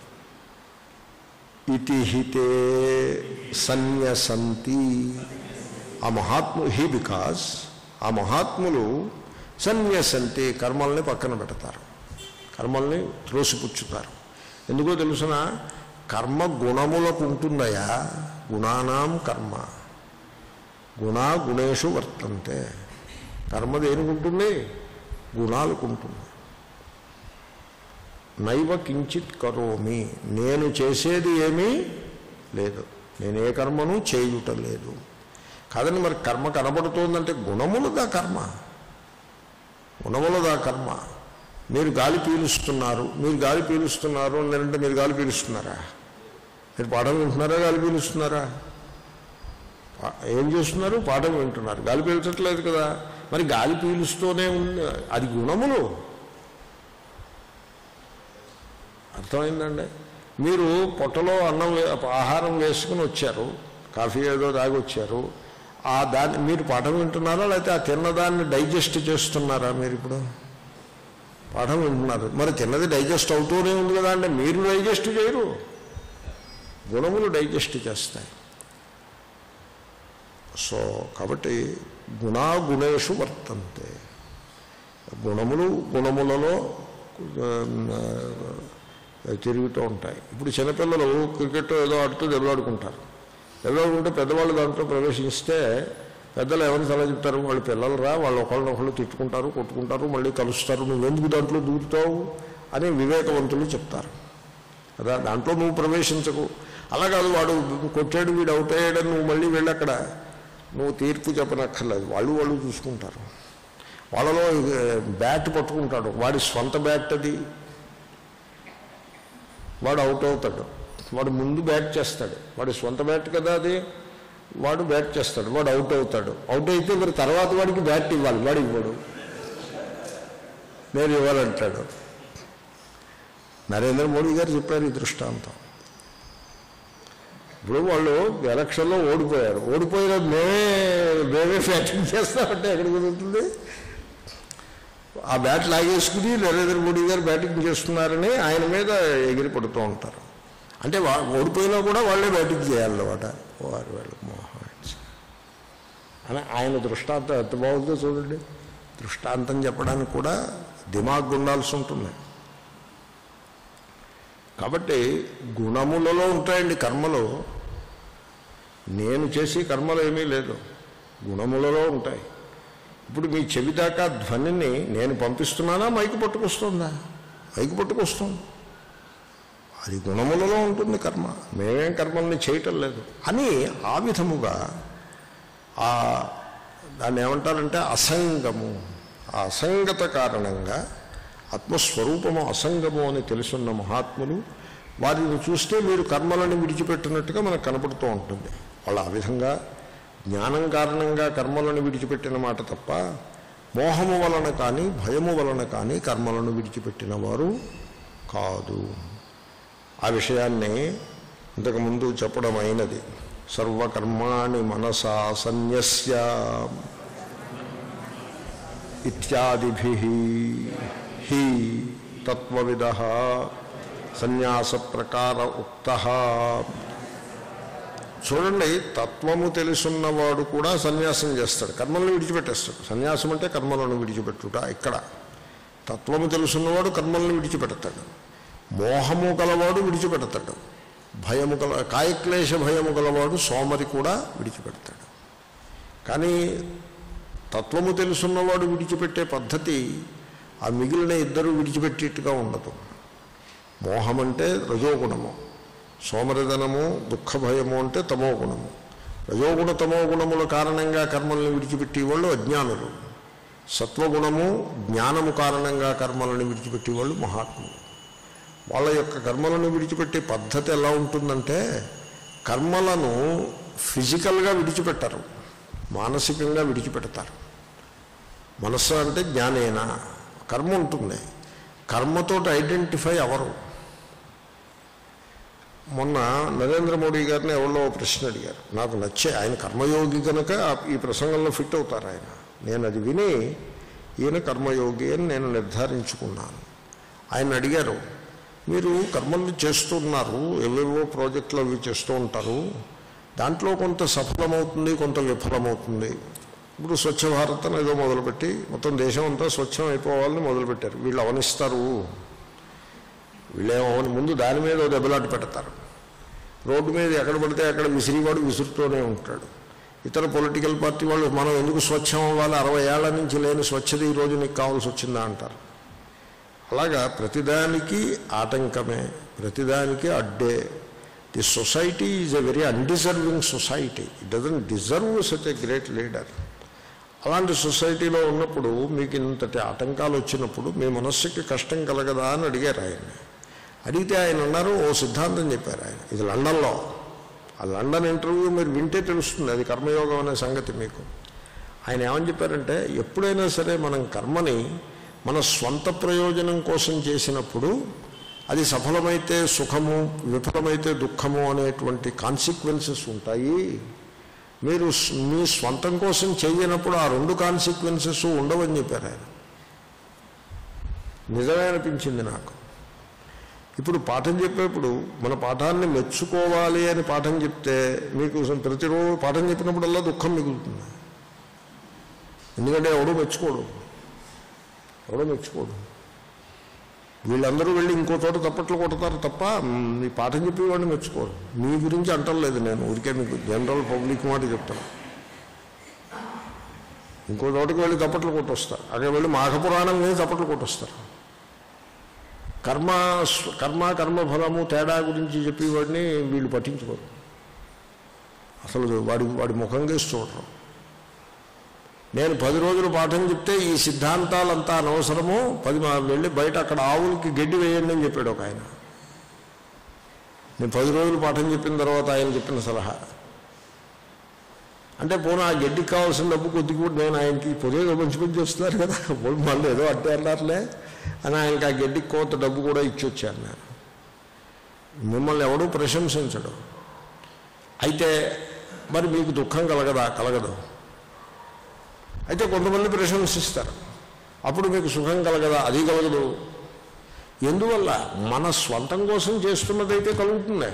ఇతి హితే సన్యసంతి ఆ మహాత్ము హీ బికాస్ ఆ మహాత్ములు సన్యసంతి కర్మల్ని పక్కన పెడతారు కర్మల్ని త్రోసిపుచ్చుతారు ఎందుకో తెలుసిన కర్మ గుణములకు ఉంటుందయా గుణానాం కర్మ గుణ గుణేషు వర్తంతే కర్మ దేనికి ఉంటుంది గుణాలకు ఉంటుంది నైవ కించిత్ కరోమి నేను చేసేది ఏమీ లేదు నేను ఏ కర్మను చేయుట లేదు కాదని మరి కర్మ కనబడుతోందంటే గుణములుగా కర్మ గుణములుగా కర్మ మీరు గాలి పీలుస్తున్నారు మీరు గాలి పీలుస్తున్నారు అని అంటే మీరు గాలి పీలుస్తున్నారా మీరు పాఠం వింటున్నారా గాలి పీలుస్తున్నారా పా- ఏం చేస్తున్నారు పాఠం వింటున్నారు గాలి పీల్చట్లేదు కదా మరి గాలి పీలుస్తూనే ఉంది అది గుణములు అర్థమైందండి మీరు పొట్టలో అన్నం వే- ఆహారం వేసుకుని వచ్చారు కాఫీ ఏదో తాగి వచ్చారు ఆ దాన్ని మీరు పాఠం వింటున్నారా లేకపోతే ఆ తిన్నదాన్ని డైజెస్ట్ చేస్తున్నారా మీరు ఇప్పుడు పాఠం వింటున్నారు మరి తిన్నది డైజెస్ట్ అవుతూనే ఉంది కదా అంటే మీరు డైజెస్ట్ చేయరు గుణములు డైజెస్ట్ చేస్తాయి సో కాబట్టి గుణా గుణేషు వర్తంతే గుణములు గుణములలో ఆ, తిరుగుతూ ఉంటాయి ఇప్పుడు చిన్నపిల్లలు క్రికెట్ ఏదో ఆడుతూ దెబ్బలాడుకుంటారు దెబ్బలాడుకుంటే పెద్దవాళ్ళు దాంట్లో ప్రవేశిస్తే పెద్దలు ఎవరిని సలహా చెప్తారు వాళ్ళు పిల్లలు రా వాళ్ళు ఒకళ్ళనొకళ్ళు తిట్టుకుంటారు కొట్టుకుంటారు మళ్ళీ కలుస్తారు నువ్వెందుకు దాంట్లో దూరుతావు అని వివేకవంతులు చెప్తారు కదా దాంట్లో నువ్వు ప్రవేశించకు అలా కాదు వాడు కొట్టాడు వీడు అవుట్ అయ్యాడని నువ్వు మళ్ళీ వెళ్ళి అక్కడ నువ్వు తీర్పు చెప్పనక్కర్లేదు వాళ్ళు వాళ్ళు చూసుకుంటారు వాళ్ళలో ఏ, బ్యాట్ పట్టుకుంటాడు వాడి స్వంత బ్యాట్ అది వాడు అవుట్ అవుతాడు వాడు ముందు బ్యాట్ చేస్తాడు వాడి సొంత బ్యాట్ కదా అది వాడు బ్యాట్ చేస్తాడు వాడు అవుట్ అవుతాడు అవుట్ అయితే మరి తర్వాత వాడికి బ్యాట్ ఇవ్వాలి వాడు ఇవ్వడు నేను ఇవ్వాలంటాడు నరేంద్ర మోడీ గారు చెప్పారు ఈ దృష్టాంతం ఇప్పుడు వాళ్ళు ఎలక్షన్లో ఓడిపోయారు ఓడిపోయిన మేమే మేమే బ్యాటింగ్ చేస్తామంటే ఎక్కడ కుదురుతుంది ఆ బ్యాట్ లాగేసుకుని నరేంద్ర మోడీ గారు బ్యాటింగ్ చేస్తున్నారని ఆయన మీద ఎగిరి పడుతూ ఉంటారు అంటే వా ఓడిపోయినా కూడా వాళ్ళే బ్యాటింగ్ చేయాలన్నమాట వారు వాళ్ళు మోహన్ అని ఆయన దృష్టాంతం ఎంత బాగుందో చూడండి దృష్టాంతం చెప్పడానికి కూడా దిమాగ్ ఉండాల్సి ఉంటుంది కాబట్టి గుణములలో ఉంటాయండి కర్మలు నేను చేసే కర్మలు ఏమీ లేదు గుణములలో ఉంటాయి ఇప్పుడు మీ చెవి దాకా ధ్వనిని నేను పంపిస్తున్నానా మైకు పట్టుకొస్తుందా మైకు పట్టుకొస్తుంది అది గుణములలో ఉంటుంది కర్మ మేమేం కర్మల్ని చేయటం లేదు అని ఆ విధముగా ఆ దాన్ని ఏమంటారంటే అసంగము ఆ అసంగత కారణంగా ఆత్మస్వరూపము అసంగము అని తెలుసున్న మహాత్ములు వారిని చూస్తే మీరు కర్మలను విడిచిపెట్టినట్టుగా మనకు కనపడుతూ ఉంటుంది వాళ్ళు ఆ విధంగా జ్ఞానం కారణంగా కర్మలను విడిచిపెట్టిన మాట తప్ప మోహము వలన కానీ భయము వలన కానీ కర్మలను విడిచిపెట్టిన వారు కాదు ఆ విషయాన్ని ఇంతకుముందు చెప్పడం అయినది సర్వకర్మాణి మనసా సన్యస్య ఇత్యాదిభి హి తత్వవిద సన్యాస ప్రకార ఉక్త చూడండి తత్వము తెలుసున్నవాడు కూడా సన్యాసం చేస్తాడు కర్మలను విడిచిపెట్టేస్తాడు సన్యాసం అంటే కర్మలను విడిచిపెట్టుట ఇక్కడ తత్వము తెలుసున్నవాడు కర్మలను విడిచిపెడతాడు మోహము గలవాడు విడిచిపెడతాడు భయము గల కాయక్లేశ భయము గలవాడు సోమరి కూడా విడిచిపెడతాడు కానీ తత్వము తెలుసున్నవాడు విడిచిపెట్టే పద్ధతి ఆ మిగిలిన ఇద్దరు విడిచిపెట్టేట్టుగా ఉండదు మోహం అంటే రజోగుణము సోమరిధనము దుఃఖ భయము అంటే తమో గుణము రజోగుణ తమో గుణముల కారణంగా కర్మల్ని విడిచిపెట్టే వాళ్ళు అజ్ఞానులు సత్వగుణము జ్ఞానము కారణంగా కర్మలను విడిచిపెట్టే వాళ్ళు మహాత్ములు వాళ్ళ యొక్క కర్మలను విడిచిపెట్టే పద్ధతి ఎలా ఉంటుందంటే కర్మలను ఫిజికల్గా విడిచిపెట్టరు మానసికంగా విడిచిపెడతారు మనస్సు అంటే జ్ఞానేనా కర్మ ఉంటుంది కర్మతో ఐడెంటిఫై అవరు మొన్న నరేంద్ర మోడీ గారిని ఎవరో ఓ ప్రశ్న అడిగారు నాకు నచ్చే ఆయన కర్మయోగి కనుక ఆ- ఈ ప్రసంగంలో ఫిట్ అవుతారు ఆయన నేను అది విని ఈయన కర్మయోగి అని నేను నిర్ధారించుకున్నాను ఆయన అడిగారు మీరు కర్మల్ని చేస్తున్నారు ఏవేవో ప్రాజెక్టులు అవి చేస్తూ ఉంటారు దాంట్లో కొంత సఫలమవుతుంది కొంత విఫలమవుతుంది ఇప్పుడు స్వచ్ఛ భారత్ అని ఏదో మొదలుపెట్టి మొత్తం దేశం అంతా స్వచ్ఛం అయిపోవాలని మొదలుపెట్టారు వీళ్ళు అవనిస్తారు వీళ్ళేమో ముందు దాని మీద ఓ దెబ్బలాట పెడతారు రోడ్డు మీద ఎక్కడ పడితే అక్కడ విసిరివాడు విసురుతూనే ఉంటాడు ఇతర పొలిటికల్ పార్టీ వాళ్ళు మనం ఎందుకు స్వచ్ఛం అవ్వాలి అరవై ఏళ్ల నుంచి లేని స్వచ్ఛత ఈ రోజు నీకు కావాల్సి వచ్చిందా అంటారు అలాగా ప్రతిదానికి ఆటంకమే ప్రతిదానికి అడ్డే the society is a very undeserving society it doesn't deserve such a great leader అలాంటి సొసైటీలో ఉన్నప్పుడు మీకు ఇంతటి ఆటంకాలు వచ్చినప్పుడు మీ మనస్సుకి కష్టం కలగదా అని అడిగారు ఆయన్ని అడిగితే ఆయన అన్నారు ఓ సిద్ధాంతం చెప్పారు ఆయన ఇది లండన్లో ఆ లండన్ ఇంటర్వ్యూ మీరు వింటే తెలుస్తుంది అది కర్మయోగం అనే సంగతి మీకు ఆయన ఏమని చెప్పారంటే ఎప్పుడైనా సరే మనం కర్మని మన స్వంత ప్రయోజనం కోసం చేసినప్పుడు అది సఫలమైతే సుఖము విఫలమైతే దుఃఖము అనేటువంటి కాన్సిక్వెన్సెస్ ఉంటాయి మీరు స్- మీ స్వంతం కోసం చేయనప్పుడు ఆ రెండు కాన్సిక్వెన్సెస్ ఉండవని చెప్పారు ఆయన నిజమే అనిపించింది నాకు ఇప్పుడు పాఠం చెప్పేప్పుడు మన పాఠాన్ని మెచ్చుకోవాలి అని పాఠం చెప్తే మీకు ప్రతిరోజు పాఠం చెప్పినప్పుడల్లా దుఃఖం మిగులుతుంది ఎందుకంటే ఎవడో మెచ్చుకోడు ఎవడో మెచ్చుకోడు వీళ్ళందరూ వెళ్ళి ఇంకో చోట తప్పట్లు కొడతారు తప్ప మ్, మీ పాఠం చెప్పేవాడిని మెచ్చుకోరు మీ గురించి అంటలేదు నేను ఊరికే మీకు జనరల్ పబ్లిక్ మాట చెప్తాను ఇంకో చోటకి వెళ్ళి తప్పట్లు కొట్టొస్తారు అక్కడ వెళ్ళి మాఘపురాణం మీద తప్పట్లు కొట్టొస్తారు కర్మ స్వ- కర్మ కర్మఫలము తేడా గురించి చెప్పేవాడిని వీళ్ళు పట్టించుకోరు అసలు వాడి వాడి ముఖం కేసి చూడరు నేను పది రోజులు పాఠం చెప్తే ఈ సిద్ధాంతాలంతా అనవసరము పది మా వెళ్ళి బయట అక్కడ ఆవులకి గడ్డి వేయండి అని చెప్పాడు ఒక ఆయన నేను పది రోజులు పాఠం చెప్పిన తర్వాత ఆయన చెప్పిన సలహా అంటే పోనీ ఆ గడ్డికి కావాల్సిన డబ్బు కొద్దిగా కూడా నేను ఆయనకి పొదేదో మంచి పని చేస్తున్నారు కదా పోనీ మళ్ళీ ఏదో అట్టే అన్నారులే అని ఆయనకి ఆ గడ్డికి కోత డబ్బు కూడా ఇచ్చి వచ్చాను నేను మిమ్మల్ని ఎవడూ ప్రశంసించడు అయితే మరి మీకు దుఃఖం కలగదా కలగదు అయితే కొంతమంది ప్రశంసిస్తారు అప్పుడు మీకు సుఖం కలగదా అది కలగదు ఎందువల్ల మన స్వంతం కోసం చేస్తున్నదైతే కలుగుతుంది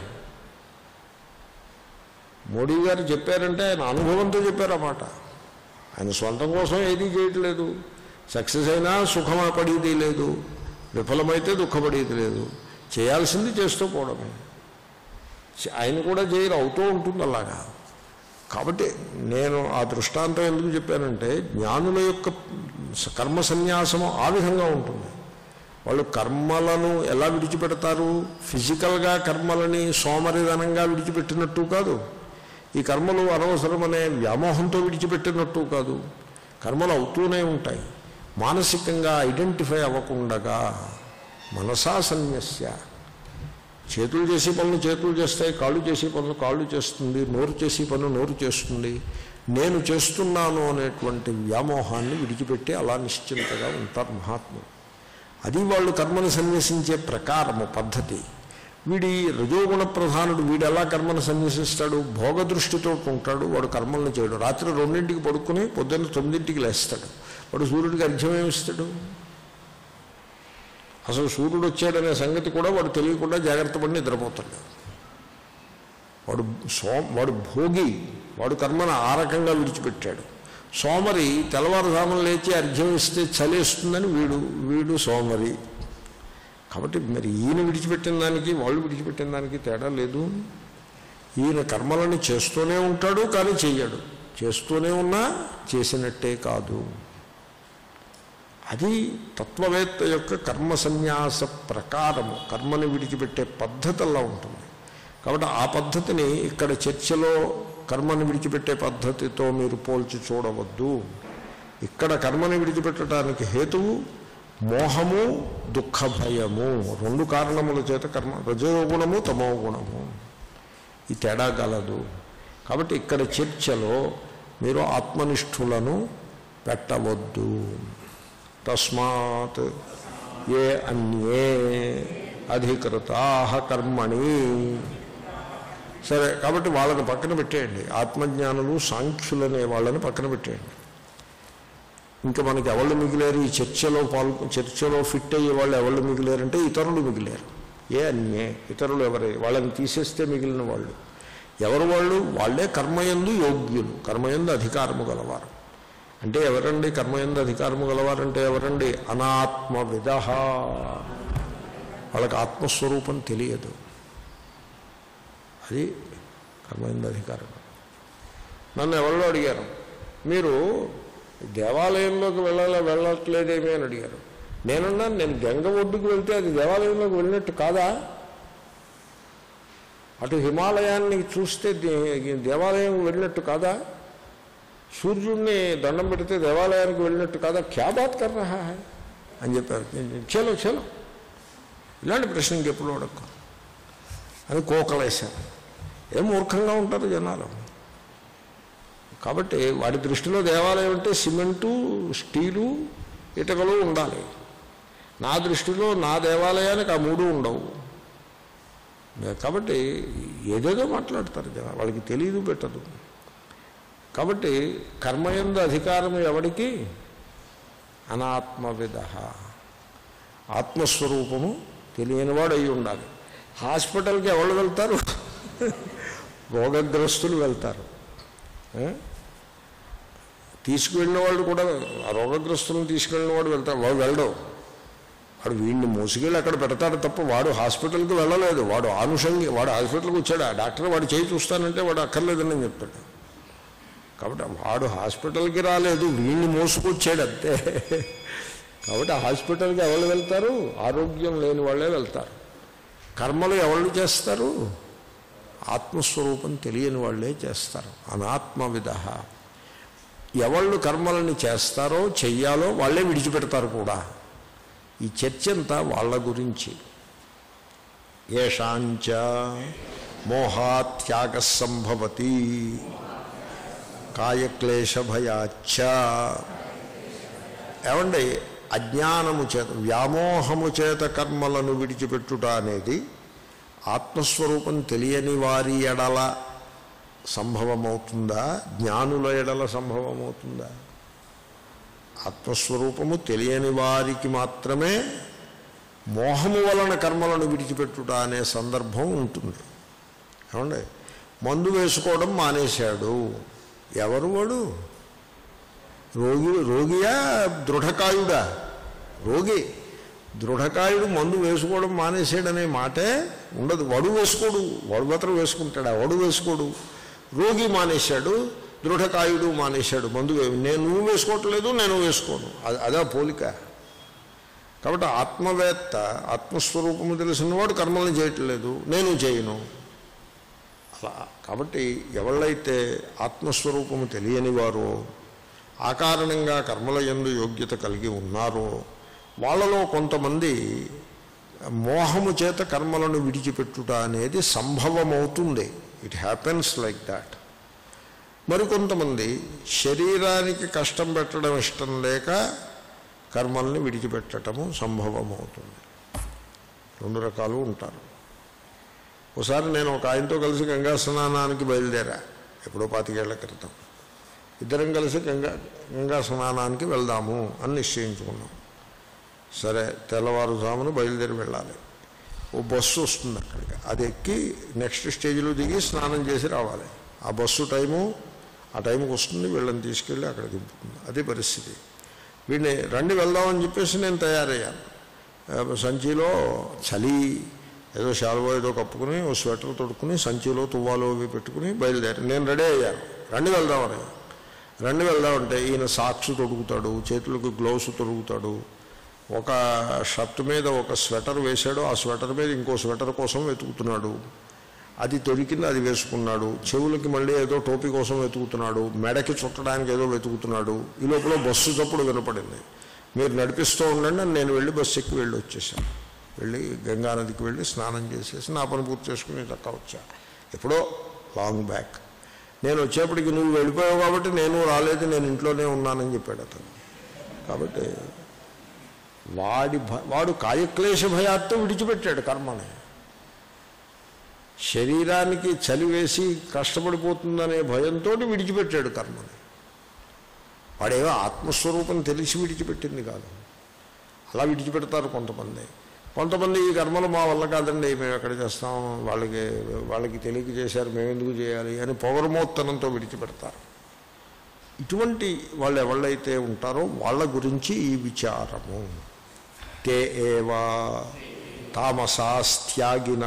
మోడీ గారు చెప్పారంటే ఆయన అనుభవంతో చెప్పారన్నమాట ఆయన సొంతం కోసం ఏదీ చేయట్లేదు సక్సెస్ అయినా సుఖమా పడేది లేదు విఫలమైతే దుఃఖపడేది లేదు చేయాల్సింది చేస్తూ పోవడమే చే- ఆయన కూడా చేయరు అవుతూ ఉంటుంది అలాగా కాబట్టి నేను ఆ దృష్టాంతం ఎందుకు చెప్పానంటే జ్ఞానుల యొక్క స- కర్మ సన్యాసము ఆ విధంగా ఉంటుంది వాళ్ళు కర్మలను ఎలా విడిచిపెడతారు ఫిజికల్గా కర్మలని సోమరిధనంగా విడిచిపెట్టినట్టు కాదు ఈ కర్మలు అనవసరమనే వ్యామోహంతో విడిచిపెట్టినట్టు కాదు కర్మలు అవుతూనే ఉంటాయి మానసికంగా ఐడెంటిఫై అవ్వకుండగా మనసా సన్యస్య చేతులు చేసే పనులు చేతులు చేస్తాయి కాళ్ళు చేసే పనులు కాళ్ళు చేస్తుంది నోరు చేసే పనులు నోరు చేస్తుంది నేను చేస్తున్నాను అనేటువంటి వ్యామోహాన్ని విడిచిపెట్టి అలా నిశ్చింతగా ఉంటారు మహాత్ములు అది వాళ్ళు కర్మను సన్యసించే ప్రకారము పద్ధతి వీడి రజోగుణ ప్రధానుడు వీడు ఎలా కర్మను సన్యసిస్తాడు భోగ దృష్టితో ఉంటాడు వాడు కర్మలను చేయడు రాత్రి రెండింటికి పడుకుని పొద్దున్న తొమ్మిదింటికి లేస్తాడు వాడు సూర్యుడికి అర్ఘ్యం ఏమిస్తాడు అసలు సూర్యుడు వచ్చాడనే సంగతి కూడా వాడు తెలియకుండా జాగ్రత్త పడి నిద్రపోతాడు వాడు సో వాడు భోగి వాడు కర్మను ఆ రకంగా విడిచిపెట్టాడు సోమరి తెల్లవారుజామున లేచి అర్ఘ్యం ఇస్తే చలేస్తుందని వీడు వీడు సోమరి కాబట్టి మరి ఈయన విడిచిపెట్టిన దానికి వాళ్ళు విడిచిపెట్టిన దానికి తేడా లేదు ఈయన కర్మలను చేస్తూనే ఉంటాడు కానీ చెయ్యడు చేస్తూనే ఉన్నా చేసినట్టే కాదు అది తత్వవేత్త యొక్క కర్మ సన్యాస ప్రకారము కర్మని విడిచిపెట్టే పద్ధతి అలా ఉంటుంది కాబట్టి ఆ పద్ధతిని ఇక్కడ చర్చలో కర్మని విడిచిపెట్టే పద్ధతితో మీరు పోల్చి చూడవద్దు ఇక్కడ కర్మని విడిచిపెట్టడానికి హేతువు మోహము దుఃఖ భయము రెండు కారణముల చేత కర్మ రజోగుణము తమో గుణము ఈ తేడా గలదు కాబట్టి ఇక్కడ చర్చలో మీరు ఆత్మనిష్ఠులను పెట్టవద్దు తస్మాత్ ఏ అన్యే అధికృతా కర్మణి సరే కాబట్టి వాళ్ళని పక్కన పెట్టేయండి ఆత్మజ్ఞానులు సాంఖ్యులనే వాళ్ళని పక్కన పెట్టేయండి ఇంకా మనకి ఎవళ్ళు మిగిలేరు ఈ చర్చలో పాల్గొ చర్చలో ఫిట్ అయ్యే వాళ్ళు ఎవళ్ళు మిగిలేరంటే ఇతరులు మిగిలేరు ఏ అన్యే ఇతరులు ఎవరే వాళ్ళని తీసేస్తే మిగిలిన వాళ్ళు ఎవరు వాళ్ళు వాళ్ళే కర్మయందు యోగ్యులు కర్మయందు అధికారము గలవారు అంటే ఎవరండి కర్మయందు అధికారము గలవారంటే ఎవరండి అనాత్మ విధ వాళ్ళకి ఆత్మస్వరూపం తెలియదు అది కర్మయందు అధికారం నన్ను ఎవరిలో అడిగారు మీరు దేవాలయంలోకి వెళ్ళాలా వెళ్ళట్లేదేమి అని అడిగారు నేనున్నాను నేను గంగ ఒడ్డుకు వెళ్తే అది దేవాలయంలోకి వెళ్ళినట్టు కాదా అటు హిమాలయాన్ని చూస్తే దే- దేవాలయం వెళ్ళినట్టు కాదా సూర్యుడిని దండం పెడితే దేవాలయానికి వెళ్ళినట్టు కాదా క్యా బాత్ కర్ రహా హై అని చెప్పారు చలో చలో ఇలాంటి ప్రశ్న ఇంకెప్పుడు అడగకు అని కోకలేశారు ఏం మూర్ఖంగా ఉంటారు జనాలు కాబట్టి వాడి దృష్టిలో దేవాలయం అంటే సిమెంటు స్టీలు ఇటుకలు ఉండాలి నా దృష్టిలో నా దేవాలయానికి ఆ మూడు ఉండవు కాబట్టి ఏదేదో మాట్లాడతారు జనాలు వాళ్ళకి తెలియదు పెట్టదు కాబట్టి కర్మయందు అధికారం ఎవడికి అనాత్మవిధ ఆత్మస్వరూపము తెలియనివాడు అయి ఉండాలి హాస్పిటల్కి ఎవరు వెళ్తారు రోగగ్రస్తులు వెళ్తారు ఏ? తీసుకువెళ్ళిన వాళ్ళు కూడా ఆ రోగగ్రస్తులను తీసుకెళ్ళిన వాడు వెళ్తాడు వాడు వెళ్ళడు వాడు వీడిని మోసుకెళ్ళి అక్కడ పెడతాడు తప్ప వాడు హాస్పిటల్కి వెళ్ళలేదు వాడు ఆనుషంగి వాడు హాస్పిటల్కి వచ్చాడు ఆ డాక్టర్ వాడు చేయి చూస్తానంటే వాడు అక్కర్లేదని నేను చెప్తాడు కాబట్టి వాడు హాస్పిటల్కి రాలేదు వీడిని మోసుకొచ్చాడు అంతే కాబట్టి హాస్పిటల్కి ఎవరు వెళ్తారు ఆరోగ్యం లేని వాళ్ళే వెళ్తారు కర్మలు ఎవరు చేస్తారు ఆత్మస్వరూపం తెలియని వాళ్ళే చేస్తారు అనాత్మ విధ ఎవళ్ళు కర్మలని చేస్తారో చెయ్యాలో వాళ్ళే విడిచిపెడతారు కూడా ఈ చర్చ అంతా వాళ్ళ గురించి ఏషాంచ మోహాత్యాగ సంభవతి కాయక్లేశభయాచ్చ ఏమండి అజ్ఞానము చేత వ్యామోహము చేత కర్మలను విడిచిపెట్టుట అనేది ఆత్మస్వరూపం తెలియని వారి ఎడల సంభవమవుతుందా జ్ఞానుల ఎడల సంభవమవుతుందా ఆత్మస్వరూపము తెలియని వారికి మాత్రమే మోహము వలన కర్మలను విడిచిపెట్టుట అనే సందర్భం ఉంటుంది ఏమండి మందు వేసుకోవడం మానేశాడు ఎవరు వాడు రోగి రోగియా దృఢకాయుడా రోగి దృఢకాయుడు మందు వేసుకోవడం మానేసాడనే మాటే ఉండదు వడు వేసుకోడు వాడు మాత్రం వేసుకుంటాడా వడు వేసుకోడు రోగి మానేశాడు దృఢకాయుడు మానేశాడు మందు వే- నేను నువ్వు వేసుకోవట్లేదు నేను వేసుకోను అది అదే పోలిక కాబట్టి ఆత్మవేత్త ఆత్మస్వరూపము తెలిసినవాడు కర్మల్ని చేయట్లేదు నేను చేయను అలా కాబట్టి ఎవళ్ళైతే ఆత్మస్వరూపము తెలియని వారో ఆ కారణంగా కర్మల యందు యోగ్యత కలిగి ఉన్నారో వాళ్ళలో కొంతమంది మోహము చేత కర్మలను విడిచిపెట్టుట అనేది సంభవమవుతుంది ఇట్ హ్యాపెన్స్ లైక్ దాట్ మరికొంతమంది శరీరానికి కష్టం పెట్టడం ఇష్టం లేక కర్మల్ని విడిచిపెట్టడము సంభవమవుతుంది రెండు రకాలు ఉంటారు ఒకసారి నేను ఒక ఆయనతో కలిసి గంగా స్నానానికి బయలుదేరా ఎప్పుడో పాతికేళ్ల క్రితం ఇద్దరం కలిసి గంగా గంగా స్నానానికి వెళ్దాము అని నిశ్చయించుకున్నాం సరే తెల్లవారుజామున బయలుదేరి వెళ్ళాలి ఓ బస్సు వస్తుంది అక్కడికి అది ఎక్కి నెక్స్ట్ స్టేజ్లో దిగి స్నానం చేసి రావాలి ఆ బస్సు టైము ఆ టైంకి వస్తుంది వీళ్ళని తీసుకెళ్ళి అక్కడ దింపుతుంది అదే పరిస్థితి వీడిని రండి వెళ్దామని చెప్పేసి నేను తయారయ్యాను ఆ, సంచిలో చలి ఏదో శాలువో ఏదో కప్పుకుని ఓ స్వెటర్ తొడుక్కుని సంచిలో తువ్వాలో అవి పెట్టుకుని బయలుదేరి నేను రెడీ అయ్యాను రండి వెళ్దామని రండి వెళ్దామంటే ఈయన సాక్స్ తొడుగుతాడు చేతులకు గ్లౌస్ తొడుగుతాడు ఒక షర్ట్ మీద ఒక స్వెటర్ వేశాడు ఆ స్వెటర్ మీద ఇంకో స్వెటర్ కోసం వెతుకుతున్నాడు అది దొరికింది అది వేసుకున్నాడు చెవులకి మళ్ళీ ఏదో టోపీ కోసం వెతుకుతున్నాడు మెడకి చుట్టడానికి ఏదో వెతుకుతున్నాడు ఈ లోపల బస్సు చప్పుడు వినపడింది మీరు నడిపిస్తూ ఉండండి అని నేను వెళ్ళి బస్సు ఎక్కి వెళ్ళి వచ్చేసాను వెళ్ళి గంగానదికి వెళ్ళి స్నానం చేసేసి నా పని పూర్తి చేసుకుని చక్క వచ్చా ఎప్పుడో లాంగ్ బ్యాక్ నేను వచ్చేప్పటికి నువ్వు వెళ్ళిపోయావు కాబట్టి నేను రాలేదు నేను ఇంట్లోనే ఉన్నానని చెప్పాడు అతను కాబట్టి వాడి భ వాడు కాయక్లేశ భయాత్తో విడిచిపెట్టాడు కర్మని శరీరానికి చలి వేసి కష్టపడిపోతుందనే భయంతో విడిచిపెట్టాడు కర్మని వాడేవో ఆత్మస్వరూపం తెలిసి విడిచిపెట్టింది కాదు అలా విడిచిపెడతారు కొంతమంది కొంతమంది ఈ కర్మలు మా వల్ల కాదండి మేము ఎక్కడ చేస్తాం వాళ్ళకి వాళ్ళకి తెలియక చేశారు మేము ఎందుకు చేయాలి అని పౌరమోత్తనంతో విడిచిపెడతారు ఇటువంటి వాళ్ళు ఎవళ్ళైతే ఉంటారో వాళ్ళ గురించి ఈ విచారము తే ఏవా తామసాస్త్యాగిన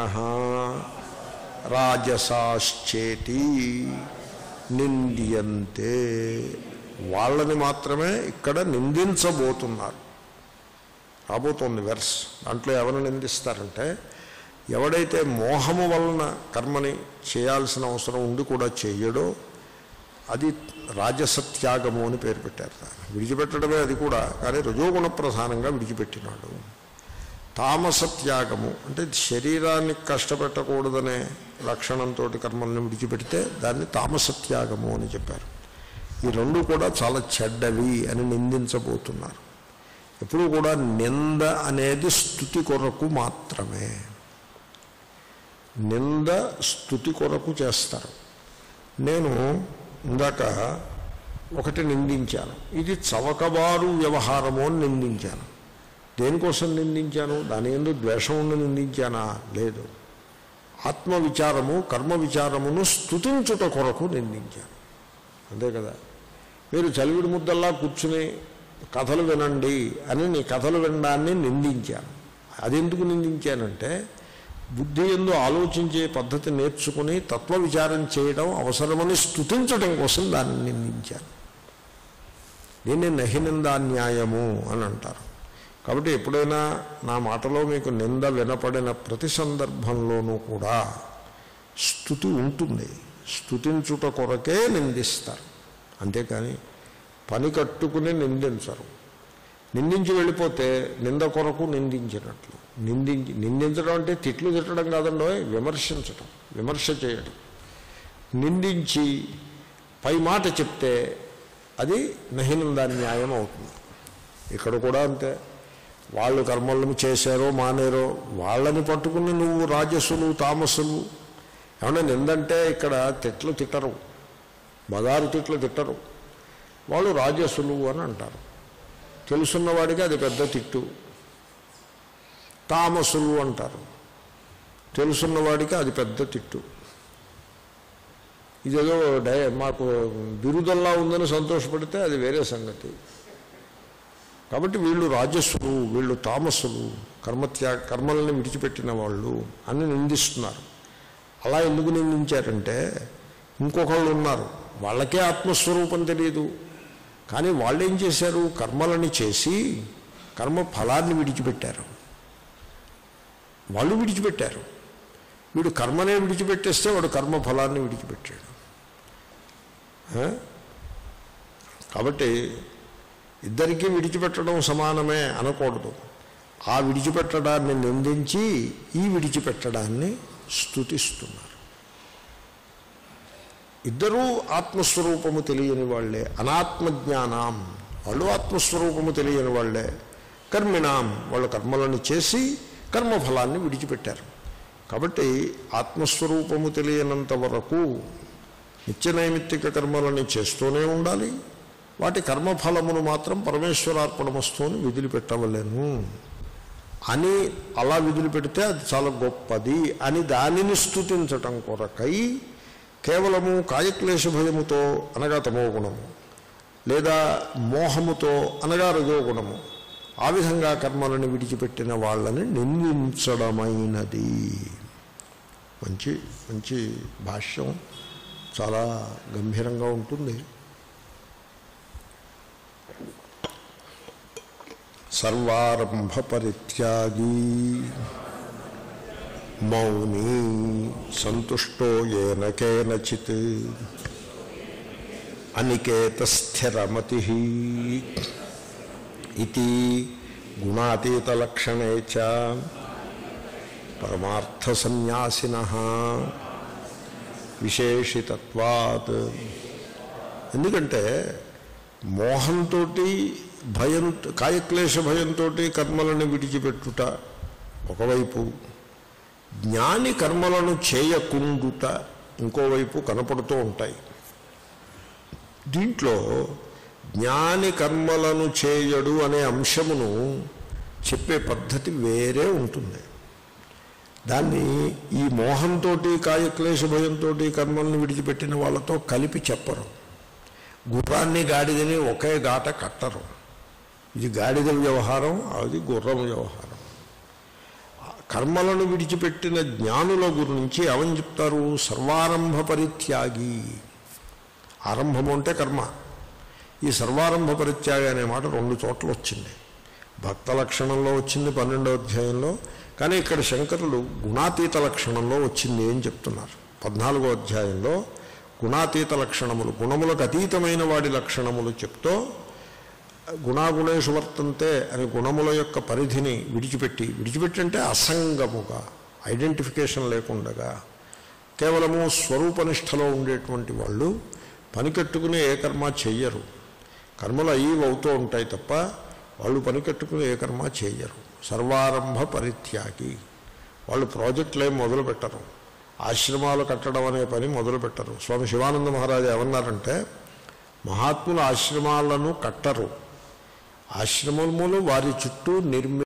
రాజసాశ్చేతి నింద్యంతే వాళ్ళని మాత్రమే ఇక్కడ నిందించబోతున్నారు రాబోతోంది వెర్స్ దాంట్లో ఎవరు నిందిస్తారంటే ఎవడైతే మోహము వలన కర్మని చేయాల్సిన అవసరం ఉండి కూడా చేయడో అది రాజసత్యాగము అని పేరు పెట్టారు దాన్ని విడిచిపెట్టడమే అది కూడా కానీ రజోగుణ ప్రధానంగా విడిచిపెట్టినాడు తామసత్యాగము అంటే శరీరాన్ని కష్టపెట్టకూడదనే లక్షణంతో కర్మల్ని విడిచిపెడితే దాన్ని తామసత్యాగము అని చెప్పారు ఈ రెండు కూడా చాలా చెడ్డవి అని నిందించబోతున్నారు ఎప్పుడు కూడా నింద అనేది స్థుతి కొరకు మాత్రమే నింద స్థుతి కొరకు చేస్తారు నేను ఇందాక ఒకటి నిందించాను ఇది చవకబారు వ్యవహారము అని నిందించాను దేనికోసం నిందించాను దాని ఎందు ద్వేషం ఉండి నిందించానా లేదు ఆత్మ విచారము కర్మ విచారమును స్థుతించుట కొరకు నిందించాను అంతే కదా మీరు చలివిడి ముద్దల్లా కూర్చుని కథలు వినండి అని నీ కథలు వినడాన్ని నిందించాను అదెందుకు నిందించానంటే బుద్ధి ఎందు ఆలోచించే పద్ధతి నేర్చుకుని తత్వ విచారం చేయడం అవసరమని స్థుతించడం కోసం దాన్ని నిందించాను దీన్ని నహినిందాన్యాయము అని అంటారు కాబట్టి ఎప్పుడైనా నా మాటలో మీకు నింద వినపడిన ప్రతి సందర్భంలోనూ కూడా స్థుతి ఉంటుంది స్థుతించుట కొరకే నిందిస్తారు అంతేకాని పని కట్టుకుని నిందించరు నిందించి వెళ్ళిపోతే నింద కొరకు నిందించినట్లు నిందించి నిందించడం అంటే తిట్లు తిట్టడం కాదండో విమర్శించడం విమర్శ చేయడం నిందించి పై మాట చెప్తే అది నహినందా న్యాయం అవుతుంది ఇక్కడ కూడా అంతే వాళ్ళు కర్మలను చేశారో మానేరో వాళ్ళని పట్టుకుని నువ్వు రాజసులు తామసులు ఏమన్నా నిందంటే ఇక్కడ తిట్లు తిట్టరు బదారు తిట్లు తిట్టరు వాళ్ళు రాజసులు అని అంటారు తెలుసున్నవాడికి అది పెద్ద తిట్టు తామసులు అంటారు తెలుసున్నవాడికి అది పెద్ద తిట్టు ఇదేదో డై మాకు బిరుదల్లా ఉందని సంతోషపడితే అది వేరే సంగతి కాబట్టి వీళ్ళు రాజస్సులు వీళ్ళు తామసులు కర్మత్యా కర్మల్ని విడిచిపెట్టిన వాళ్ళు అని నిందిస్తున్నారు అలా ఎందుకు నిందించారంటే ఇంకొకళ్ళు ఉన్నారు వాళ్ళకే ఆత్మస్వరూపం తెలియదు కానీ వాళ్ళు ఏం చేశారు కర్మలని చేసి కర్మ ఫలాన్ని విడిచిపెట్టారు వాళ్ళు విడిచిపెట్టారు వీడు కర్మనే విడిచిపెట్టేస్తే వాడు కర్మ ఫలాన్ని విడిచిపెట్టాడు ఆ? కాబట్టి ఇద్దరికీ విడిచిపెట్టడం సమానమే అనకూడదు ఆ విడిచిపెట్టడాన్ని నిందించి ఈ విడిచిపెట్టడాన్ని స్తుతిస్తున్నారు ఇద్దరూ ఆత్మస్వరూపము తెలియని వాళ్ళే అనాత్మజ్ఞానం వాళ్ళు ఆత్మస్వరూపము తెలియని వాళ్ళే కర్మిణాం వాళ్ళు కర్మలను చేసి కర్మఫలాన్ని విడిచిపెట్టారు కాబట్టి ఆత్మస్వరూపము తెలియనంత వరకు నిత్యనైమిత్తిక కర్మలని చేస్తూనే ఉండాలి వాటి కర్మఫలమును మాత్రం పరమేశ్వరార్పణమస్తూని విదిలిపెట్టవలేను అని అలా విదిలిపెడితే అది చాలా గొప్పది అని దానిని స్థుతించటం కొరకై కేవలము కాయక్లేశ భయముతో అనగా తమో గుణము లేదా మోహముతో అనగా రజో గుణము ఆ విధంగా కర్మలను విడిచిపెట్టిన వాళ్ళని నిందించడమైనది మంచి మంచి భాష్యం చాలా గంభీరంగా ఉంటుంది సర్వారంభ పరిత్యాగీ మౌనీ సంతుష్టో ఏన కేనచిత్ అనికేత స్థిరమతి ఇది గుణాతీతలక్షణే చ పరమార్థసన్యాసిన విశేషితత్వాత్ ఎందుకంటే మోహంతో భయం కాయక్లేశ భయంతో కర్మలను విడిచిపెట్టుట ఒకవైపు జ్ఞాని కర్మలను చేయకుండుట ఇంకోవైపు కనపడుతూ ఉంటాయి దీంట్లో జ్ఞాని కర్మలను చేయడు అనే అంశమును చెప్పే పద్ధతి వేరే ఉంటుంది దాన్ని ఈ మోహంతో కాయక్లేశ భయంతో కర్మలను విడిచిపెట్టిన వాళ్ళతో కలిపి చెప్పరు గుర్రాన్ని గాడిదని ఒకే గాట కట్టరు ఇది గాడిద వ్యవహారం అది గుర్రం వ్యవహారం కర్మలను విడిచిపెట్టిన జ్ఞానుల గురించి ఏమని చెప్తారు సర్వారంభ పరిత్యాగి ఆరంభము అంటే కర్మ ఈ సర్వారంభ పరిత్యాగి అనే మాట రెండు చోట్ల వచ్చింది భక్త లక్షణంలో వచ్చింది పన్నెండవ అధ్యాయంలో కానీ ఇక్కడ శంకరులు గుణాతీత లక్షణంలో వచ్చింది అని చెప్తున్నారు పద్నాలుగో అధ్యాయంలో గుణాతీత లక్షణములు గుణములకు అతీతమైన వాడి లక్షణములు చెప్తూ గుణాగుణేషు వర్తంతే అని గుణముల యొక్క పరిధిని విడిచిపెట్టి విడిచిపెట్టి అంటే అసంగముగా ఐడెంటిఫికేషన్ లేకుండగా కేవలము స్వరూపనిష్టలో ఉండేటువంటి వాళ్ళు పని కట్టుకుని ఏ కర్మ చెయ్యరు కర్మలు అయ్యి అవుతూ ఉంటాయి తప్ప వాళ్ళు పని కట్టుకుని ఏ కర్మ చెయ్యరు సర్వారంభ పరిత్యాగి వాళ్ళు ప్రాజెక్టులు ఏం మొదలు పెట్టరు ఆశ్రమాలు కట్టడం అనే పని మొదలు పెట్టరు స్వామి శివానంద మహారాజు ఏమన్నారంటే మహాత్ముల ఆశ్రమాలను కట్టరు ఆశ్రమములు వారి చుట్టూ నిర్మి